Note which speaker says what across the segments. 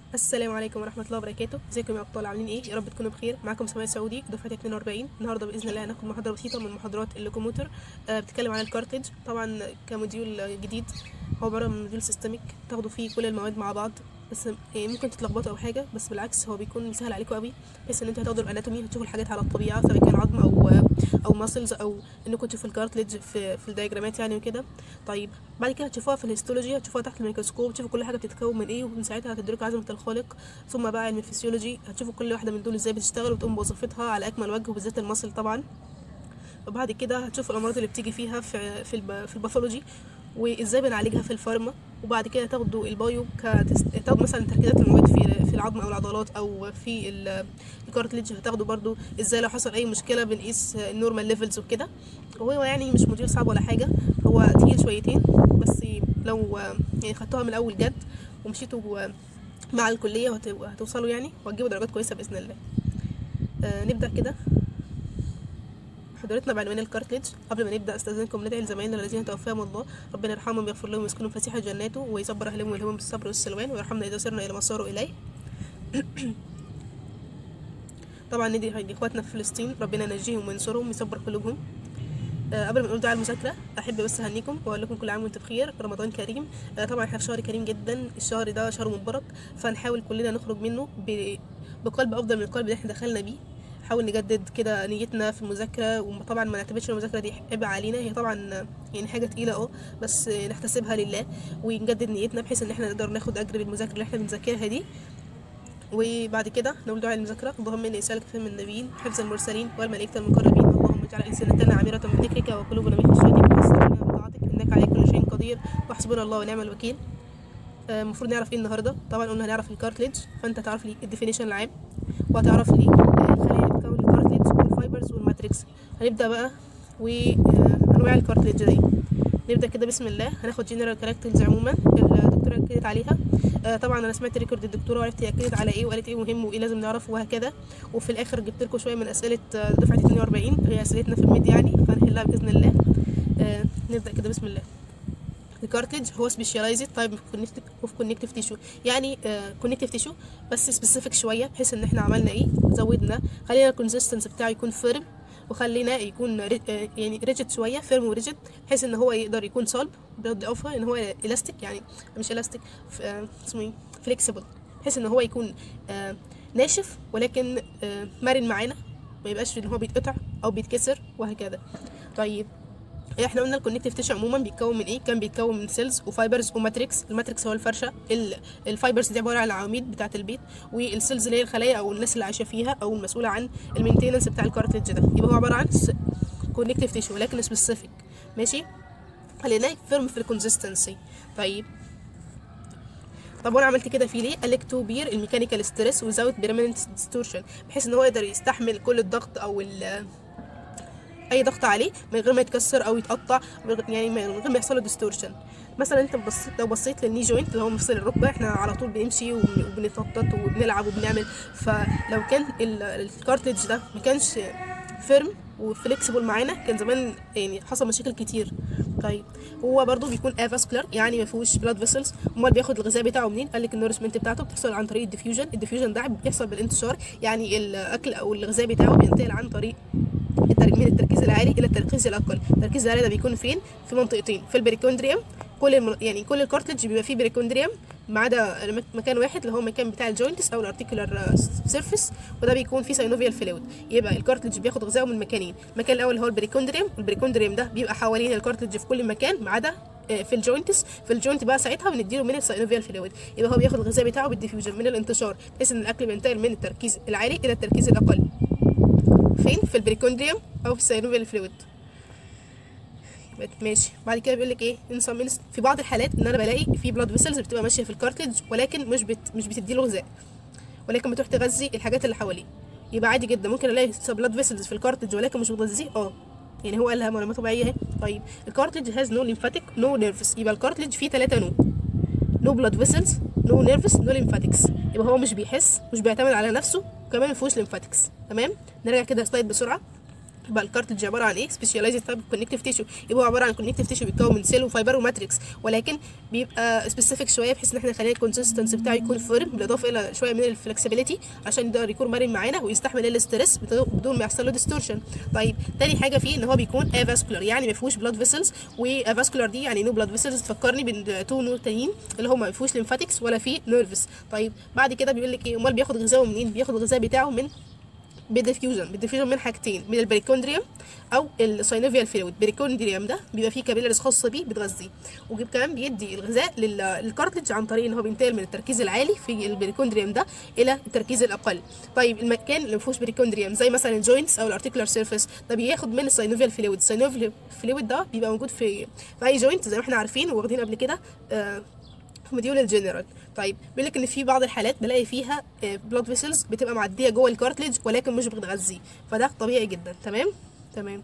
Speaker 1: السلام عليكم ورحمة الله وبركاته ازيكم يا أبطال عاملين ايه يا رب تكونوا بخير معاكم سماء سعودي دفعة 42 النهاردة بإذن الله هناخد محاضرة بسيطة من محاضرات اللوكوموتر آه بتتكلم عن الكارتج طبعا كموديول جديد هو عبارة عن موديول سيستميك تاخدوا فيه كل المواد مع بعض بس يعني ممكن تتلخبطوا او حاجه بس بالعكس هو بيكون مسهل عليكم قوي بحيث ان انتوا هتاخدوا الاناتومي هتشوفوا الحاجات على الطبيعه سواء كان عظم او او ماسلز او انكم تشوفوا الكارتلج في في الدايجرامات يعني وكده طيب بعد كده هتشوفوها في الهيستولوجي هتشوفوها تحت الميكروسكوب تشوفوا كل حاجه بتتكون من ايه ومن ساعتها هتدركوا عظمه الخالق ثم بقى علم الفسيولوجي هتشوفوا كل واحده من دول ازاي بتشتغل وتقوم بوظيفتها على اكمل وجه وبالذات المصل طبعا وبعد كده هتشوفوا الامراض اللي بتيجي فيها في في, الب... في الباثولوجي وازاي بنعالجها في الفارما وبعد كده تاخدوا البايو كتست... تاخدوا مثلا تركيزات المواد في في العظم او العضلات او في الكارتليج هتاخدوا برضو ازاي لو حصل اي مشكله بنقيس النورمال ليفلز وكده وهو يعني مش موديول صعب ولا حاجه هو تقيل شويتين بس لو يعني خدتوها من الاول جد ومشيتوا مع الكليه هتوصلوا يعني وهتجيبوا درجات كويسه باذن الله آه نبدا كده محاضرتنا بعنوان الكارتليج قبل ما نبدا استاذنكم ندعي لزمايلنا الذين توفاهم الله ربنا يرحمهم ويغفر لهم ويسكنهم فسيح جناته ويصبر اهلهم ويلهمهم بالصبر والسلوان ويرحمنا اذا سرنا الى ما صاروا اليه طبعا ندعي لاخواتنا في فلسطين ربنا ينجيهم وينصرهم ويصبر قلوبهم أه قبل ما نقول دعاء المذاكره احب بس اهنيكم واقول لكم كل عام وانتم بخير رمضان كريم أه طبعا احنا في شهر كريم جدا الشهر ده شهر مبارك فنحاول كلنا نخرج منه بقلب افضل من القلب اللي احنا دخلنا بيه نحاول نجدد كده نيتنا في المذاكره وطبعا ما نعتبرش المذاكره دي عبء علينا هي طبعا يعني حاجه تقيله اه بس نحتسبها لله ونجدد نيتنا بحيث ان احنا نقدر ناخد اجر بالمذاكره اللي احنا بنذاكرها دي وبعد كده نقول دعاء المذاكره اللهم اني اسالك فهم النبيين حفظ المرسلين والملائكه المقربين اللهم اجعل السنتنا عامره من ذكرك وقلوبنا من خشيتك واستغفرنا بطاعتك انك على كل شيء قدير وحسبنا الله ونعم الوكيل المفروض نعرف ايه النهارده طبعا قلنا هنعرف الكارتليج فانت هتعرف لي الديفينيشن العام وهتعرف لي الخلايا اللي بتكون الكارتليج والفايبرز والماتريكس هنبدا بقى وانواع الكارتليج دي نبدا كده بسم الله هناخد جنرال كاركترز عموما الدكتوره اكدت عليها آه طبعا انا سمعت ريكورد الدكتوره وعرفت هي اكدت على ايه وقالت ايه مهم وايه لازم نعرفه وهكذا وفي الاخر جبت لكم شويه من اسئله دفعه 42 هي اسئلتنا في الميد يعني فهنحلها باذن الله آه نبدا كده بسم الله الكارتليج هو سبيشاليزد تايب اوف كونكتيف تيشو يعني كونكتيف uh, تيشو بس سبيسيفيك شويه بحيث ان احنا عملنا ايه زودنا خلينا الكونسيستنس بتاعه يكون فيرم وخلينا يكون ري... uh, يعني ريجيد شويه فيرم وريجيد بحيث ان هو يقدر يكون صلب بالاضافه ان هو الاستيك يعني مش الاستيك uh, اسمه ايه فليكسيبل بحيث ان هو يكون ناشف ولكن مرن معانا ما يبقاش ان هو بيتقطع او بيتكسر وهكذا طيب احنا قلنا الكونكتيف تيشو عموما بيتكون من ايه كان بيتكون من سيلز وفايبرز وماتريكس الماتريكس هو الفرشه الفايبرز دي عباره عن العواميد بتاعه البيت والسيلز اللي هي الخلايا او الناس اللي عايشه فيها او المسؤوله عن المينتيننس بتاع الكارتليج ده يبقى هو عباره عن كونكتيف تيشو ولكن سبيسيفيك ماشي خليناه فيرم في الكونسستنسي طيب طب وانا عملت كده فيه ليه؟ قال لك تو بير الميكانيكال ستريس وزاوت بيرمننت ديستورشن بحيث ان هو يقدر يستحمل كل الضغط او اي ضغط عليه من غير ما يتكسر او يتقطع يعني من غير ما يحصل له ديستورشن مثلا انت بصيت لو بصيت للني جوينت اللي هو مفصل الركبه احنا على طول بنمشي وبنتنطط وبنلعب وبنعمل فلو كان الكارتليج ده ما كانش فيرم وفليكسيبل معانا كان زمان يعني حصل مشاكل كتير طيب هو برضو بيكون افاسكولار يعني ما فيهوش بلاد فيسلز امال بياخد الغذاء بتاعه منين قال لك النورسمنت بتاعته بتحصل عن طريق الديفيوجن الديفيوجن ده بيحصل بالانتشار يعني الاكل او الغذاء بتاعه بينتقل عن طريق من التركيز العالي الى التركيز الاقل التركيز العالي ده بيكون فين في منطقتين في البريكوندريوم كل الم... يعني كل الكارتلج بيبقى فيه بريكوندريوم ما عدا مكان واحد اللي هو المكان بتاع الجوينتس او الارتيكولار سيرفيس وده بيكون فيه ساينوفيال فلويد يبقى الكارتلج بياخد غذائه من مكانين المكان الاول اللي هو البريكوندريوم البريكوندريوم ده بيبقى حوالين الكارتلج في كل مكان ما عدا في الجوينتس في الجوينت بقى ساعتها بنديله من الساينوفيال فلويد يبقى هو بياخد الغذاء بتاعه بالديفيوجن من الانتشار بحيث ان الاكل بينتقل من التركيز العالي الى التركيز الاقل فين في البريكوندريوم او في السينوفيال فلويد ماشي بعد كده بيقول لك ايه ان في بعض الحالات ان انا بلاقي في بلاد فيسلز بتبقى ماشيه في الكارتلج ولكن مش بت مش بتدي له غذاء ولكن بتروح تغذي الحاجات اللي حواليه يبقى عادي جدا ممكن الاقي بلاد فيسلز في الكارتلج ولكن مش بتغذيه اه يعني هو قالها معلومات طبيعيه اهي طيب الكارتلج هاز نو ليمفاتيك نو نيرفس يبقى الكارتلج فيه ثلاثه نو نو بلاد فيسلز نو نيرفس نو ليمفاتكس يبقى هو مش بيحس مش بيعتمد على نفسه وكمان ما فيهوش ليمفاتكس تمام نرجع كده سلايد بسرعه يبقى الكارتلج عباره عن ايه سبيشاليزد تايب كونكتيف تيشو يبقى هو عباره عن كونكتيف تيشو بيتكون من سيل وفايبر وماتريكس ولكن بيبقى سبيسيفيك شويه بحيث ان احنا نخلي الكونسستنس بتاعه يكون فيرم بالاضافه الى شويه من الفلكسبيليتي عشان يقدر يكون مرن معانا ويستحمل الاسترس بدون ما يحصل له ديستورشن طيب تاني حاجه فيه ان هو بيكون افاسكولار يعني ما فيهوش بلاد فيسلز وافاسكولار دي يعني نو بلاد فيسلز تفكرني بالتو نور تانيين اللي هم ما فيهوش ليمفاتكس ولا فيه نيرفس طيب بعد كده بيقول لك ايه امال بياخد غذائه منين بياخد الغذاء بتاعه من بالديفيوجن بالديفيوجن من حاجتين من البريكوندريوم او الساينوفيال فلويد البريكوندريوم ده بيبقى فيه كابيلاريز خاصه بيه بتغذيه وكمان بيدي الغذاء للكارتلج عن طريق ان هو بينتقل من التركيز العالي في البريكوندريوم ده الى التركيز الاقل طيب المكان اللي ما فيهوش بريكوندريوم زي مثلا الجوينتس او الارتيكولار سيرفيس ده بياخد من الساينوفيال فلويد الساينوفيال فلويد ده بيبقى موجود في في اي جوينت زي ما احنا عارفين واخدين قبل كده آه مديول الجنرال طيب بيقول لك ان في بعض الحالات بلاقي فيها بلاد فيسلز بتبقى معديه جوه الكارتلج ولكن مش بتغذيه فده طبيعي جدا تمام تمام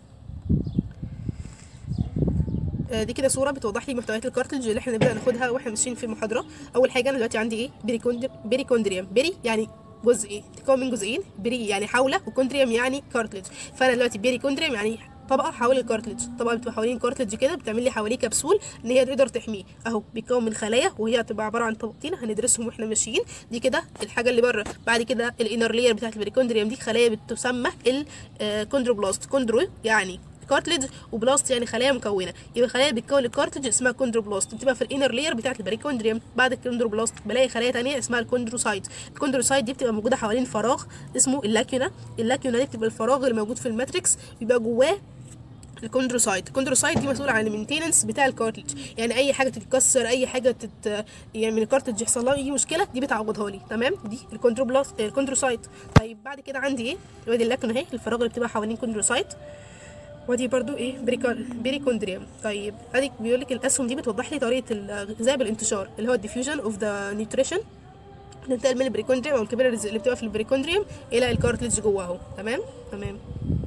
Speaker 1: آه دي كده صوره بتوضح لي محتويات الكارتلج اللي احنا نبدا ناخدها واحنا ماشيين في المحاضره اول حاجه انا دلوقتي عندي ايه بريكوند بريكوندريوم بري يعني جزء ايه تتكون من جزئين بري يعني حوله وكوندريوم يعني كارتلج فانا دلوقتي بريكوندريوم يعني طبقه حوالين الكارتلج طبقه بتبقى حوالين الكارتلج كده بتعمل لي حواليه كبسول ان هي تقدر تحميه اهو بيتكون من خلايا وهي هتبقى عباره عن طبقتين هندرسهم واحنا ماشيين دي كده الحاجه اللي بره بعد كده الانر لير بتاعت البريكوندريوم دي خلايا بتسمى الكوندروبلاست كوندرو يعني كارتلج وبلاست يعني خلايا مكونه يبقى الخلايا اللي بتكون الكارتلج اسمها كوندروبلاست بتبقى في الانر لير بتاعت البريكوندريوم بعد الكوندروبلاست بلاقي خلايا تانية اسمها الكوندروسايت الكوندروسايت دي بتبقى موجوده حوالين فراغ اسمه اللاكيونا اللاكيونا دي بتبقى الفراغ اللي موجود في الماتريكس بيبقى جواه الكوندروسايت الكوندروسايت دي مسؤوله عن المينتيننس بتاع الكارتلج يعني اي حاجه تتكسر اي حاجه تت يعني من الكارتلج يحصل لها اي مشكله دي بتعوضها لي تمام دي الكوندروبلاست الكوندروسايت طيب بعد كده عندي ايه ادي اللاكون اهي الفراغ اللي بتبقى حوالين كوندروسايت ودي برضو ايه بريكوندريوم طيب ادي بيقول لك الاسهم دي بتوضح لي طريقه الغذاء بالانتشار اللي هو الديفيوجن اوف ذا نيوتريشن ننتقل من البريكوندريوم او الكابيلاريز اللي بتبقى في البريكوندريوم الى الكارتلج جوه اهو تمام تمام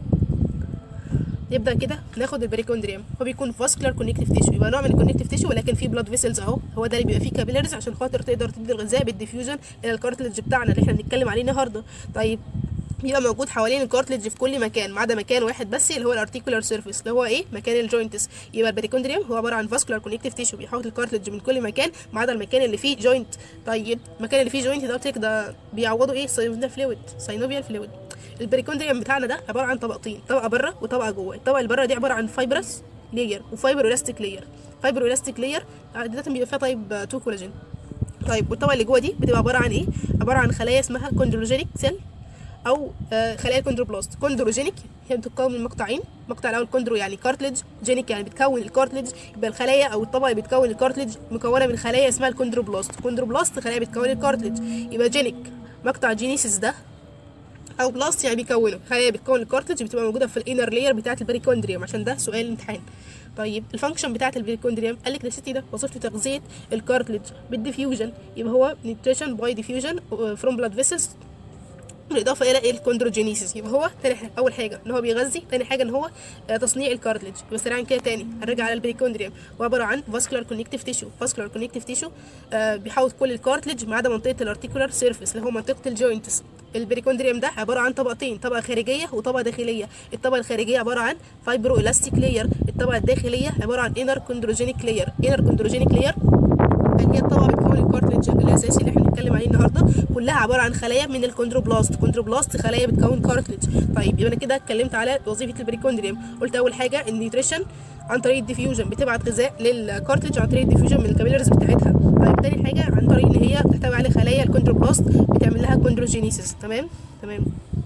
Speaker 1: نبدا كده ناخد البريكوندريوم هو بيكون فاسكولار كونكتيف تيشو يبقى نوع من الكونكتيف تيشو ولكن فيه بلاد فيسلز اهو هو ده اللي بيبقى فيه كابيلاريز عشان خاطر تقدر تدي الغذاء بالديفيوجن الى الكارتلج بتاعنا اللي احنا بنتكلم عليه النهارده طيب بيبقى موجود حوالين الكارتلج في كل مكان ما عدا مكان واحد بس اللي هو الارتيكولار سيرفيس اللي هو ايه مكان الجوينتس يبقى البريكوندريوم هو عباره عن فاسكولار كونكتيف تيشو بيحوط الكارتلج من كل مكان ما عدا المكان اللي فيه جوينت طيب المكان اللي فيه جوينت ده قلت لك ده بيعوضوا ايه ساينوفيال فلويد ساينوفيال فلويد البريكوندريوم بتاعنا ده عباره عن طبقتين طبقه بره وطبقه جوه الطبقه اللي بره دي عباره عن فايبرس لاير وفايبر الاستيك لاير فايبر الاستيك لاير عاده بيبقى فيها طيب 2 كولاجين طيب والطبقه اللي جوه دي بتبقى عباره عن ايه عباره عن خلايا اسمها كوندروجينيك سيل او آه خلايا الكوندروبلاست كوندروجينيك هي بتتكون من مقطعين المقطع الاول كوندرو يعني كارتلج جينيك يعني بتكون الكارتلج يبقى الخلايا او الطبقه اللي بتكون الكارتلج مكونه من خلايا اسمها الكوندروبلاست كوندروبلاست خلايا بتكون الكارتلج يبقى جينيك مقطع جينيسيس ده او بلاست يعني بيكونه خلايا بتكون الكارتلج بتبقى موجوده في الانر لاير بتاعه البريكوندريوم عشان ده سؤال الامتحان طيب الفانكشن بتاعه البريكوندريوم قال لك للست ده وظيفته تغذيه الكارتلج بالديفيوجن يبقى هو نيوتريشن باي ديفيوجن فروم بلاد فيسلز بالاضافه الى الكوندروجينيسيس يبقى هو تاني حاجة اول حاجه ان هو بيغذي تاني حاجه ان هو تصنيع الكارتلج يبقى سريعا كده تاني هنرجع على البريكوندريوم هو عباره عن فاسكولار كونكتيف تيشو فاسكولار كونكتيف تيشو بيحوط كل الكارتلج ما عدا منطقه الارتيكولار سيرفيس اللي هو منطقه الجوينتس البريكوندريوم ده عباره عن طبقتين طبقه خارجيه وطبقه داخليه الطبقه الخارجيه عباره عن فايبرو الاستيك لاير الطبقه الداخليه عباره عن انر كوندروجينيك لاير انر كوندروجينيك لاير هي الطبقه بتكون الكارتلج الاساسي اللي احنا بنتكلم عليه النهارده كلها عباره عن خلايا من الكوندروبلاست كوندروبلاست خلايا بتكون كارتلج طيب يبقى انا كده اتكلمت على وظيفه البريكوندريوم قلت اول حاجه النيوتريشن عن طريق الديفيوجن بتبعت غذاء للكارتلج عن طريق الديفيوجن من الكابيلاريز بتاعتها طيب تاني حاجه عن طريق ان هي بتحتوي على خلايا الكوندروبلاست بتعمل لها كوندروجينيسيس تمام تمام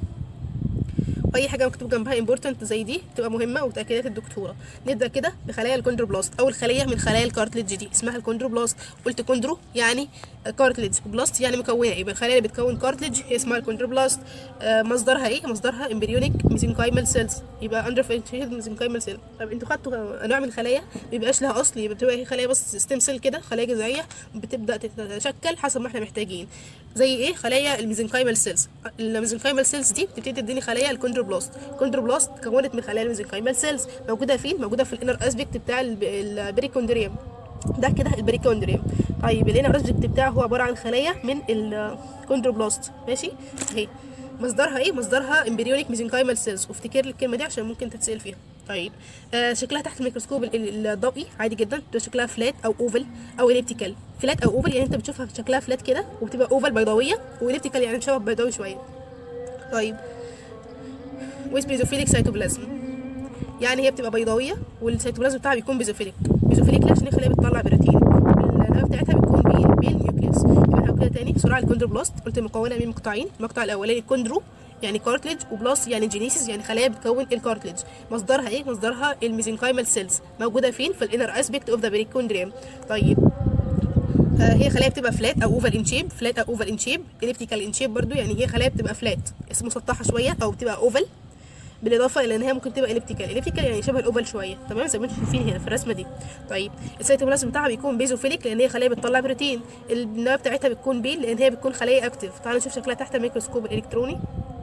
Speaker 1: واي حاجه مكتوب جنبها امبورتنت زي دي تبقى مهمه وتاكيدات الدكتوره نبدا كده بخلايا الكوندروبلاست اول خليه من خلايا الكارتلج دي اسمها الكوندروبلاست قلت كوندرو يعني كارتلج بلاست يعني مكونه يبقى الخلايا اللي بتكون كارتلج هي اسمها الكوندروبلاست آه مصدرها ايه مصدرها امبريونيك ميزنكايمال سيلز يبقى اندر فينشيد ميزنكايمال سيل طب انتوا خدتوا انواع من الخلايا ما بيبقاش لها اصل يبقى بتبقى هي خلايا بس ستيم سيل كده خلايا جذعيه بتبدا تتشكل حسب ما احنا محتاجين زي ايه خلايا الميزنكايمال سيلز الميزنكايمال سيلز دي بتبتدي تديني خلايا الكوندروبلاست الكوندروبلاست كونت من خلايا الميزنكايمال سيلز موجوده فين موجوده في الانر اسبكت بتاع البريكوندريوم ده كده البريكوندريوم طيب الانر اسبكت بتاعه هو عباره عن خلايا من الكوندروبلاست ماشي اهي مصدرها ايه مصدرها امبريونيك ميزنكايمال سيلز وافتكر لي الكلمه دي عشان ممكن تتسال فيها طيب آه شكلها تحت الميكروسكوب ال- ال- الضوئي عادي جدا بتبقى شكلها فلات او اوفل او اليبتيكال فلات او اوفل يعني انت بتشوفها شكلها فلات كده وبتبقى اوفل بيضاويه واليبتيكال يعني شبه بيضاوي شويه طيب ويز بيزوفيليك سيتوبلازم يعني هي بتبقى بيضاويه والسيتوبلازم بتاعها بيكون بيزوفيليك بيزوفيليك ليه عشان الخليه بتطلع بروتين والنواه بتاعتها بتكون بيل بيل نيوكليوس يبقى احنا كده تاني بسرعه الكوندروبلاست قلت مكونه من مقطعين المقطع الاولاني كوندرو يعني كارتلج وبلاس يعني جينيسيس يعني خلايا بتكون الكارتلج مصدرها ايه مصدرها الميزنكايمال سيلز موجوده فين في الانر اسبيكت اوف ذا بريكوندريوم طيب آه، هي خلايا بتبقى فلات او اوفال ان شيب فلات او اوفال ان شيب اليبتيكال ان شيب برضو يعني هي خلايا بتبقى فلات مسطحه شويه او بتبقى اوفال بالاضافه الى ان هي ممكن تبقى اليبتيكال اليبتيكال يعني شبه الاوفال شويه تمام زي ما انتم شايفين هنا في الرسمه دي طيب السيتوبلازم بتاعها بيكون بيزوفيليك لان هي خلايا بتطلع بروتين النواه بتاعتها بتكون بيل لان هي بتكون خلايا اكتف تعالوا نشوف شكلها تحت الميكروسكوب الالكتروني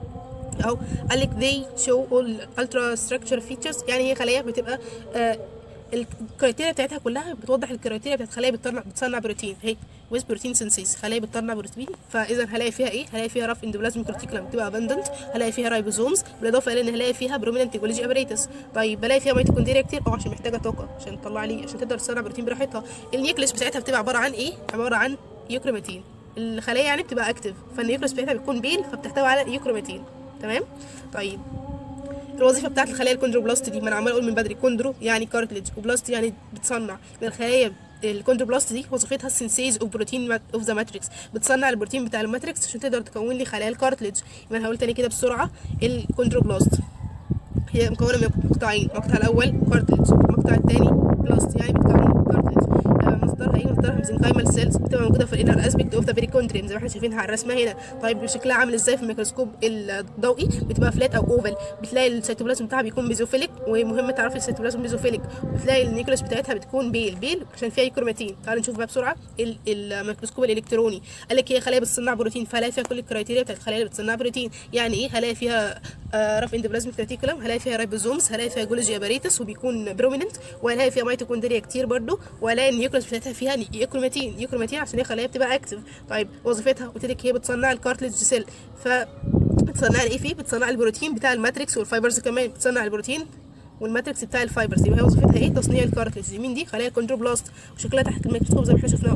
Speaker 1: اهو قال لك they show all ultra structure features يعني هي خلايا بتبقى آه الكرايتيريا بتاعتها كلها بتوضح الكرايتيريا بتاعت خلايا بتصنع بتصنع بروتين هي ويز بروتين سينسيس خلايا بتصنع بروتين فاذا هلاقي فيها ايه هلاقي فيها رف اندوبلازم كورتيكولم بتبقى ابندنت هلاقي فيها رايبوزومز بالاضافه الى ان هلاقي فيها بروميننت جولوجي ابريتس طيب بلاقي فيها ميتوكوندريا كتير اه عشان محتاجه طاقه عشان تطلع لي عشان تقدر تصنع بروتين براحتها النيوكليس بتاعتها بتبقى عباره عن ايه عباره عن يوكروماتين الخلايا يعني بتبقى اكتف فالنيوكليس بتاعتها بتكون بيل فبتحتوي على يوكروماتين تمام طيب الوظيفه بتاعت الخلايا الكوندروبلاست دي ما انا عمال اقول من بدري كوندرو يعني كارتلج وبلاست يعني بتصنع من الخلايا الكوندروبلاست دي وظيفتها السينسيز اوف بروتين اوف ذا ماتريكس بتصنع البروتين بتاع الماتريكس عشان تقدر تكون لي خلايا الكارتلج يبقى انا هقول تاني كده بسرعه الكوندروبلاست هي مكونه من مقطعين المقطع الاول كارتلج المقطع الثاني بلاست يعني بتكون كارتلج آه، مصدرها ايه مصدرها ميزنكايمال سيلز بتبقى موجوده في الانر اسبيكت اوف ذا بريكوندريم زي ما احنا شايفينها على الرسمه هنا طيب شكلها عامل ازاي في الميكروسكوب الضوئي بتبقى فلات او اوفل بتلاقي السيتوبلازم بتاعها بيكون بيزوفيليك ومهم تعرفي السيتوبلازم بيزوفيليك وبتلاقي النيوكليس بتاعتها بتكون بيل بيل عشان فيها يوكروماتين تعالوا نشوف بقى بسرعه ال- الميكروسكوب الالكتروني قال لك هي خلايا بتصنع بروتين فهلاقي فيها كل الكرايتيريا بتاعت الخلايا اللي بتصنع بروتين يعني ايه هلاقي فيها آه رف اندوبلازم كريتيكولم هلاقي فيها رايبوزومز هلاقي فيها جولوجي اباريتس وبيكون بروميننت وهلاقي فيها ميتوكوندريا كتير برضو وهلاقي النيوكليس بتاعتها فيها يوكروماتين يوكروماتين عشان هي خلايا بتبقى اكتف طيب وظيفتها قلت لك هي بتصنع الكارتلج سيل ف بتصنع ايه فيه بتصنع البروتين بتاع الماتريكس والفايبرز كمان بتصنع البروتين والماتريكس بتاع الفايبرز يبقى هي وظيفتها ايه تصنيع الكارتلج مين دي خلايا كوندروبلاست وشكلها تحت الميكروسكوب زي ما احنا شفناه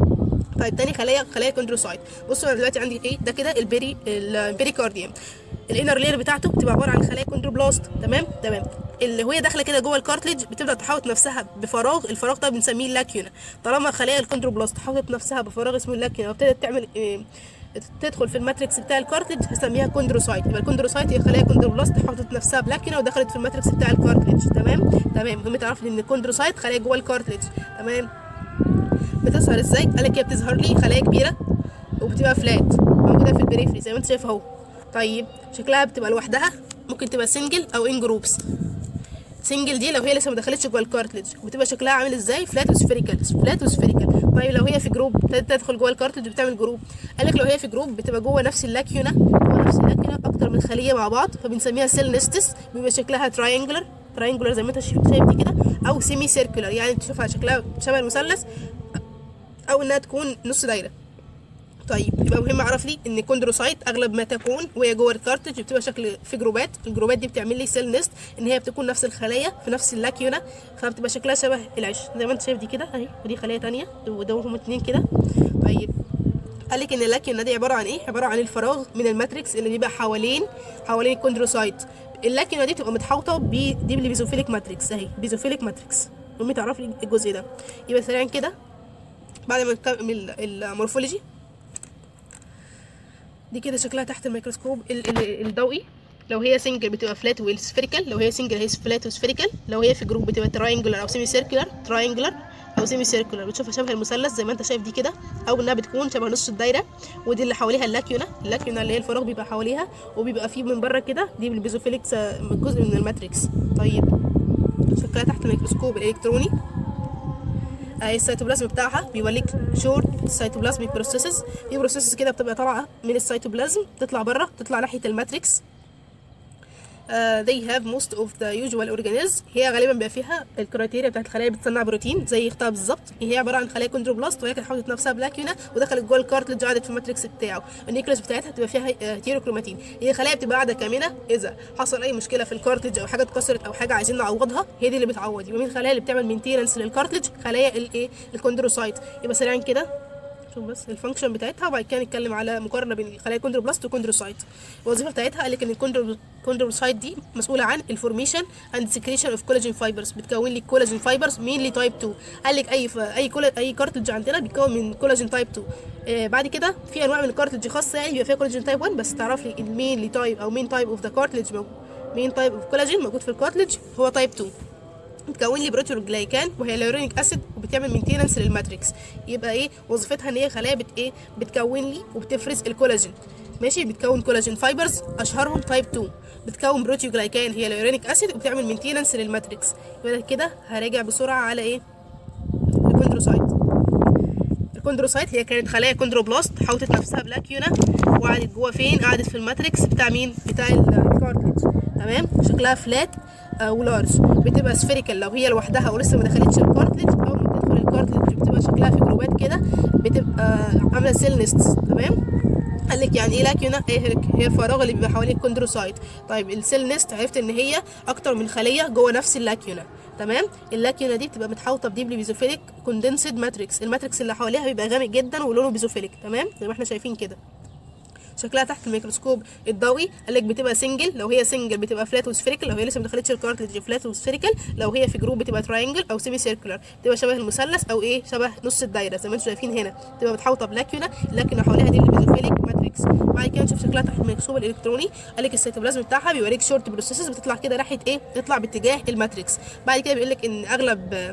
Speaker 1: طيب تاني خلايا خلايا كوندروسايت بصوا انا دلوقتي عندي ايه ده كده البيري البيريكارديوم الانر لير بتاعته بتبقى عباره عن خلايا كوندروبلاست تمام تمام اللي وهي داخله كده جوه الكارتلج بتبدا تحوط نفسها بفراغ الفراغ ده بنسميه اللاكيونا طالما خلايا الكوندروبلاست حوطت نفسها بفراغ اسمه اللاكيونا وابتدت تعمل إيه تدخل في الماتريكس بتاع الكارتلج هسميها كوندروسايت يبقى الكوندروسايت هي خلايا كوندروبلاست حطت نفسها بلاكيونا ودخلت في الماتريكس بتاع الكارتلج تمام تمام مهم تعرف ان الكوندروسايت خلايا جوه الكارتلج تمام بتظهر ازاي قال لك هي بتظهر لي خلايا كبيره وبتبقى فلات موجوده في البريفري زي ما انت شايف اهو طيب شكلها بتبقى لوحدها ممكن تبقى سنجل او ان جروبس سنجل دي لو هي لسه ما دخلتش جوه الكارتلج بتبقى شكلها عامل ازاي فلات وسفيريكال فلات وسفيريكال طيب لو هي في جروب ابتدت تدخل جوه الكارتلج بتعمل جروب قال لك لو هي في جروب بتبقى جوه نفس اللاكيونا جوه نفس اللاكيونا اكتر من خليه مع بعض فبنسميها سيل نستس بيبقى شكلها تراينجلر تراينجلر زي ما انت شايف شايف دي كده او سيمي سيركولار يعني تشوفها شكلها شبه المثلث او انها تكون نص دايره طيب يبقى مهم اعرف لي ان كوندروسايت اغلب ما تكون وهي جوه الكارتج بتبقى شكل في جروبات الجروبات دي بتعمل لي سيل نست ان هي بتكون نفس الخلايا في نفس اللاكيونا فبتبقى شكلها شبه العش زي ما انت شايف دي كده اهي ودي خليه تانية وده هم اتنين كده طيب قال لك ان اللاكيونا دي عباره عن ايه عباره عن الفراغ من الماتريكس اللي بيبقى حوالين حوالين الكوندروسايت اللاكيونا دي بتبقى متحوطه ب دي بالبيزوفيليك ماتريكس اهي بيزوفيليك ماتريكس المهم تعرف لي الجزء ده يبقى سريعا كده بعد ما نكمل المورفولوجي دي كده شكلها تحت الميكروسكوب ال- ال- الضوئي لو هي سنجل بتبقى فلات وسفيريكال لو هي سنجل هي فلات وسفيريكال لو هي في جروب بتبقى تراينجلر او سيمي سيركلر تراينجلر او سيمي سيركلر بتشوفها شبه المثلث زي ما انت شايف دي كده او انها بتكون شبه نص الدايره ودي اللي حواليها اللاكيونا اللاكيونا اللي هي الفراغ بيبقى حواليها وبيبقى فيه من بره كده دي بالبيزوفيليكس جزء من الماتريكس طيب شكلها تحت الميكروسكوب الالكتروني آه، السيتوبلازم بتاعها بيوريك شورت سيتوبلازميك بروسيسز في بروسيسز كده بتبقى طالعه من السيتوبلازم تطلع بره تطلع ناحيه الماتريكس uh, they have most of the usual organelles هي غالبا بيبقى فيها الكرايتيريا بتاعت الخلايا اللي بتصنع بروتين زي اختها بالظبط هي عباره عن خلايا كوندروبلاست وهي كانت حاطط نفسها بلاكيونا ودخلت جوه الكارتلج قعدت في الماتريكس بتاعه النيوكليس بتاعتها بتبقى فيها هيتيروكروماتين هي خلايا بتبقى قاعده كامنه اذا حصل اي مشكله في الكارتلج او حاجه اتكسرت او حاجه عايزين نعوضها هي دي اللي بتعوض يبقى مين الخلايا اللي بتعمل مينتيننس للكارتلج خلايا الايه الكوندروسايت يبقى سريعا كده شوف بس الفانكشن بتاعتها وبعد كده نتكلم على مقارنه بين خلايا كوندروبلاست وكوندروسايت الوظيفه بتاعتها قال لك ان الكوندروسايت دي مسؤوله عن الفورميشن اند سكريشن اوف كولاجين فايبرز بتكون لي كولاجين فايبرز مين لي تايب 2 قال لك اي ف... اي كولا... اي كارتلج عندنا بيتكون من كولاجين تايب 2 آه بعد كده في انواع من الكارتلج خاصه يعني بيبقى فيها كولاجين تايب 1 بس تعرف لي المين لي تايب او مين تايب اوف ذا كارتلج مين تايب اوف كولاجين موجود في الكارتلج هو تايب 2 بتكون لي بروتيوجلايكان وهي ليورينيك اسيد وبتعمل مينتيننس للماتريكس يبقى ايه وظيفتها ان هي خلايا بت ايه بتكون لي وبتفرز الكولاجين ماشي بتكون كولاجين فايبرز اشهرهم تايب 2 بتكون بروتيوجلايكان هي ليورينيك اسيد وبتعمل مينتيننس للماتريكس يبقى كده هراجع بسرعه على ايه الكوندروسايت الكوندروسايت هي كانت خلايا كوندروبلاست حوطت نفسها بلاكيونا وقعدت جوه فين قعدت في الماتريكس بتاع مين بتاع الكارتلج تمام شكلها فلات آه ولارج بتبقى سفيريكال لو هي لوحدها ولسه ما دخلتش الكارتلج او ما تدخل الكارتلج بتبقى شكلها في جروبات كده بتبقى عامله سيل نست تمام قال لك يعني ايه لاكيونا ايه هي الفراغ اللي بيبقى حوالين الكوندروسايت طيب السيل نست عرفت ان هي اكتر من خليه جوه نفس اللاكيونا تمام اللاكيونا دي بتبقى متحوطه بديبلي بيزوفيليك كوندنسد ماتريكس الماتريكس اللي حواليها بيبقى غامق جدا ولونه بيزوفيليك تمام زي ما احنا شايفين كده شكلها تحت الميكروسكوب الضوئي قال لك بتبقى سنجل لو هي سنجل بتبقى فلات وسفيريكال لو هي لسه ما دخلتش الكارتلج فلات وسفيريكال لو هي في جروب بتبقى تراينجل او سيمي سيركولار بتبقى شبه المثلث او ايه شبه نص الدايره زي ما انتم شايفين هنا بتبقى متحوطه بلاكيونا اللاكيونا حواليها دي البيزوفيليك ماتريكس بعد كده نشوف شكلها تحت الميكروسكوب الالكتروني قال لك السيتوبلازم بتاعها بيوريك شورت بروسيسز بتطلع كده ناحيه ايه تطلع باتجاه الماتريكس بعد كده بيقول لك ان اغلب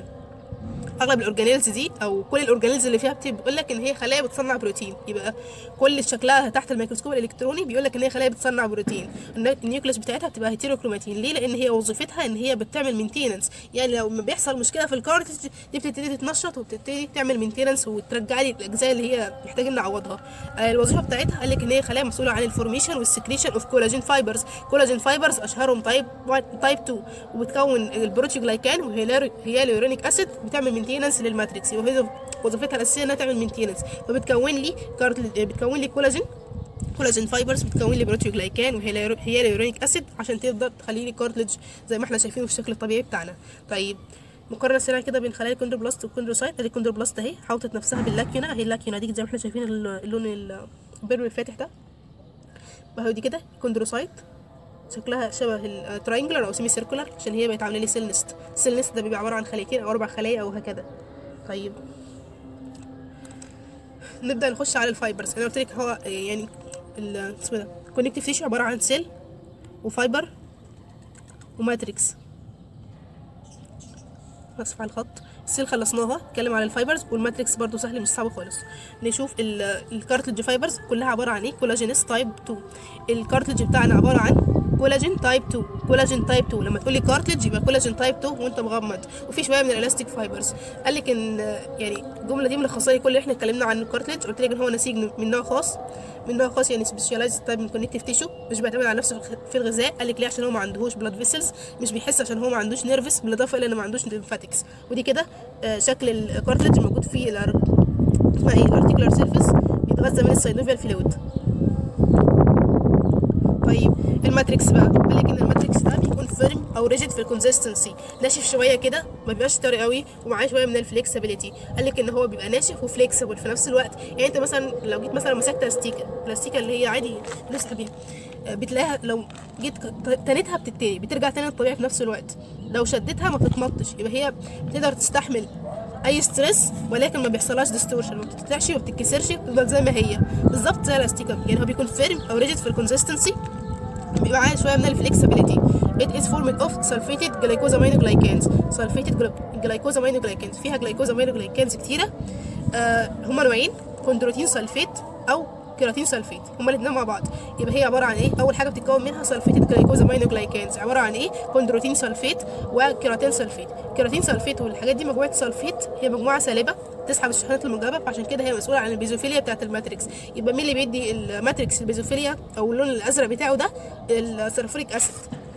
Speaker 1: اغلب الاورجانيلز دي او كل الاورجانيلز اللي فيها بتقول لك ان هي خلايا بتصنع بروتين يبقى كل شكلها تحت الميكروسكوب الالكتروني بيقول لك ان هي خلايا بتصنع بروتين النيوكليس بتاعتها بتبقى هيتيروكروماتين ليه لان هي وظيفتها ان هي بتعمل مينتيننس يعني لو ما بيحصل مشكله في الكارتج دي بتبتدي تتنشط وبتبتدي تعمل مينتيننس وترجع لي الاجزاء اللي هي محتاجين نعوضها الوظيفه بتاعتها قال لك ان هي خلايا مسؤوله عن الفورميشن والسكريشن اوف كولاجين فايبرز كولاجين فايبرز اشهرهم تايب تايب 2 وبتكون البروتيوجلايكان وهي هيالورونيك اسيد بتعمل مينتيننس للماتريكس وهي وظيفتها الاساسيه انها تعمل مينتيننس فبتكون لي كارتل بتكون لي كولاجين كولاجين فايبرز بتكون لي بروتيوجلايكان وهي هيالورونيك اسيد عشان تقدر تخلي لي كارتلج زي ما احنا شايفينه في الشكل الطبيعي بتاعنا طيب مقارنه سريعه كده بين خلايا الكوندروبلاست والكوندروسايت ادي الكوندروبلاست اهي حاطت نفسها باللاكيونا اهي اللاكيونا دي زي ما احنا شايفين اللون البيرو الفاتح ده اهو دي كده كوندروسايت شكلها شبه التراينجلر او سيمي سيركولار عشان هي بقت عامله لي سيل نست السيل نست ده بيبقى عباره عن خليتين او اربع خلايا او هكذا طيب نبدا نخش على الفايبرز انا قلت لك هو يعني اسمه ده كونكتيف تيشو عباره عن سيل وفايبر وماتريكس اسف على الخط السيل خلصناها نتكلم على الفايبرز والماتريكس برضو سهل مش صعب خالص نشوف الكارتلج فايبرز كلها عباره عن ايه كولاجينس تايب 2 الكارتلج بتاعنا عباره عن كولاجين تايب 2 كولاجين تايب 2 لما تقولي كارتلج يبقى كولاجين تايب 2 وانت مغمض وفي شويه من الالاستيك فايبرز قال لك ان يعني الجمله دي ملخصه لي كل اللي احنا اتكلمنا عن الكارتلج قلت لك ان هو نسيج من نوع خاص من نوع خاص يعني سبيشاليزد تايب من كونكتيف تيشو مش بيعتمد على نفسه في الغذاء قال لك ليه عشان هو ما عندهوش بلاد فيسلز مش بيحس عشان هو ما عندوش نيرفس بالاضافه الى انه ما عندوش ليمفاتكس ودي كده آه شكل الكارتلج الموجود فيه اسمها ايه الارتيكولار سيرفيس بيتغذى من الساينوفيال فلويد طيب الماتريكس بقى قال لك ان الماتريكس ده بيكون فيرم او ريجيد في الكونسستنسي ناشف شويه كده ما بيبقاش طري قوي ومعاه شويه من الفليكسبيليتي قال لك ان هو بيبقى ناشف وفليكسبل في نفس الوقت يعني انت مثلا لو جيت مثلا مسكت استيكه الاستيكه اللي هي عادي بنسحب بيها بتلاقيها لو جيت تنتها بتتني بترجع تاني للطبيعي في نفس الوقت لو شدتها ما بتتمطش يبقى هي بتقدر تستحمل اي ستريس ولكن ما بيحصلهاش ديستورشن ما بتتقطعش وما بتتكسرش بتفضل زي ما هي بالظبط زي الاستيكه يعني هو بيكون فيرم او ريجيد في الكونسستنسي بيبقى معاه شويه من الفليكسبيليتي it is formed of sulfated glycosaminoglycans sulfated glycosaminoglycans فيها glycosaminoglycans كتيره آه هما نوعين كوندروتين سلفيت او كيراتين سلفيت هما الاثنين مع بعض يبقى هي عباره عن ايه اول حاجه بتتكون منها سلفيتد جلايكوزامينوجلايكانز عباره عن ايه كوندروتين سلفيت وكيراتين سلفيت كيراتين سلفيت والحاجات دي مجموعه سلفيت هي مجموعه سالبه تسحب الشحنات الموجبه فعشان كده هي مسؤوله عن البيزوفيليا بتاعه الماتريكس يبقى مين اللي بيدي الماتريكس البيزوفيليا او اللون الازرق بتاعه ده السلفوريك اسيد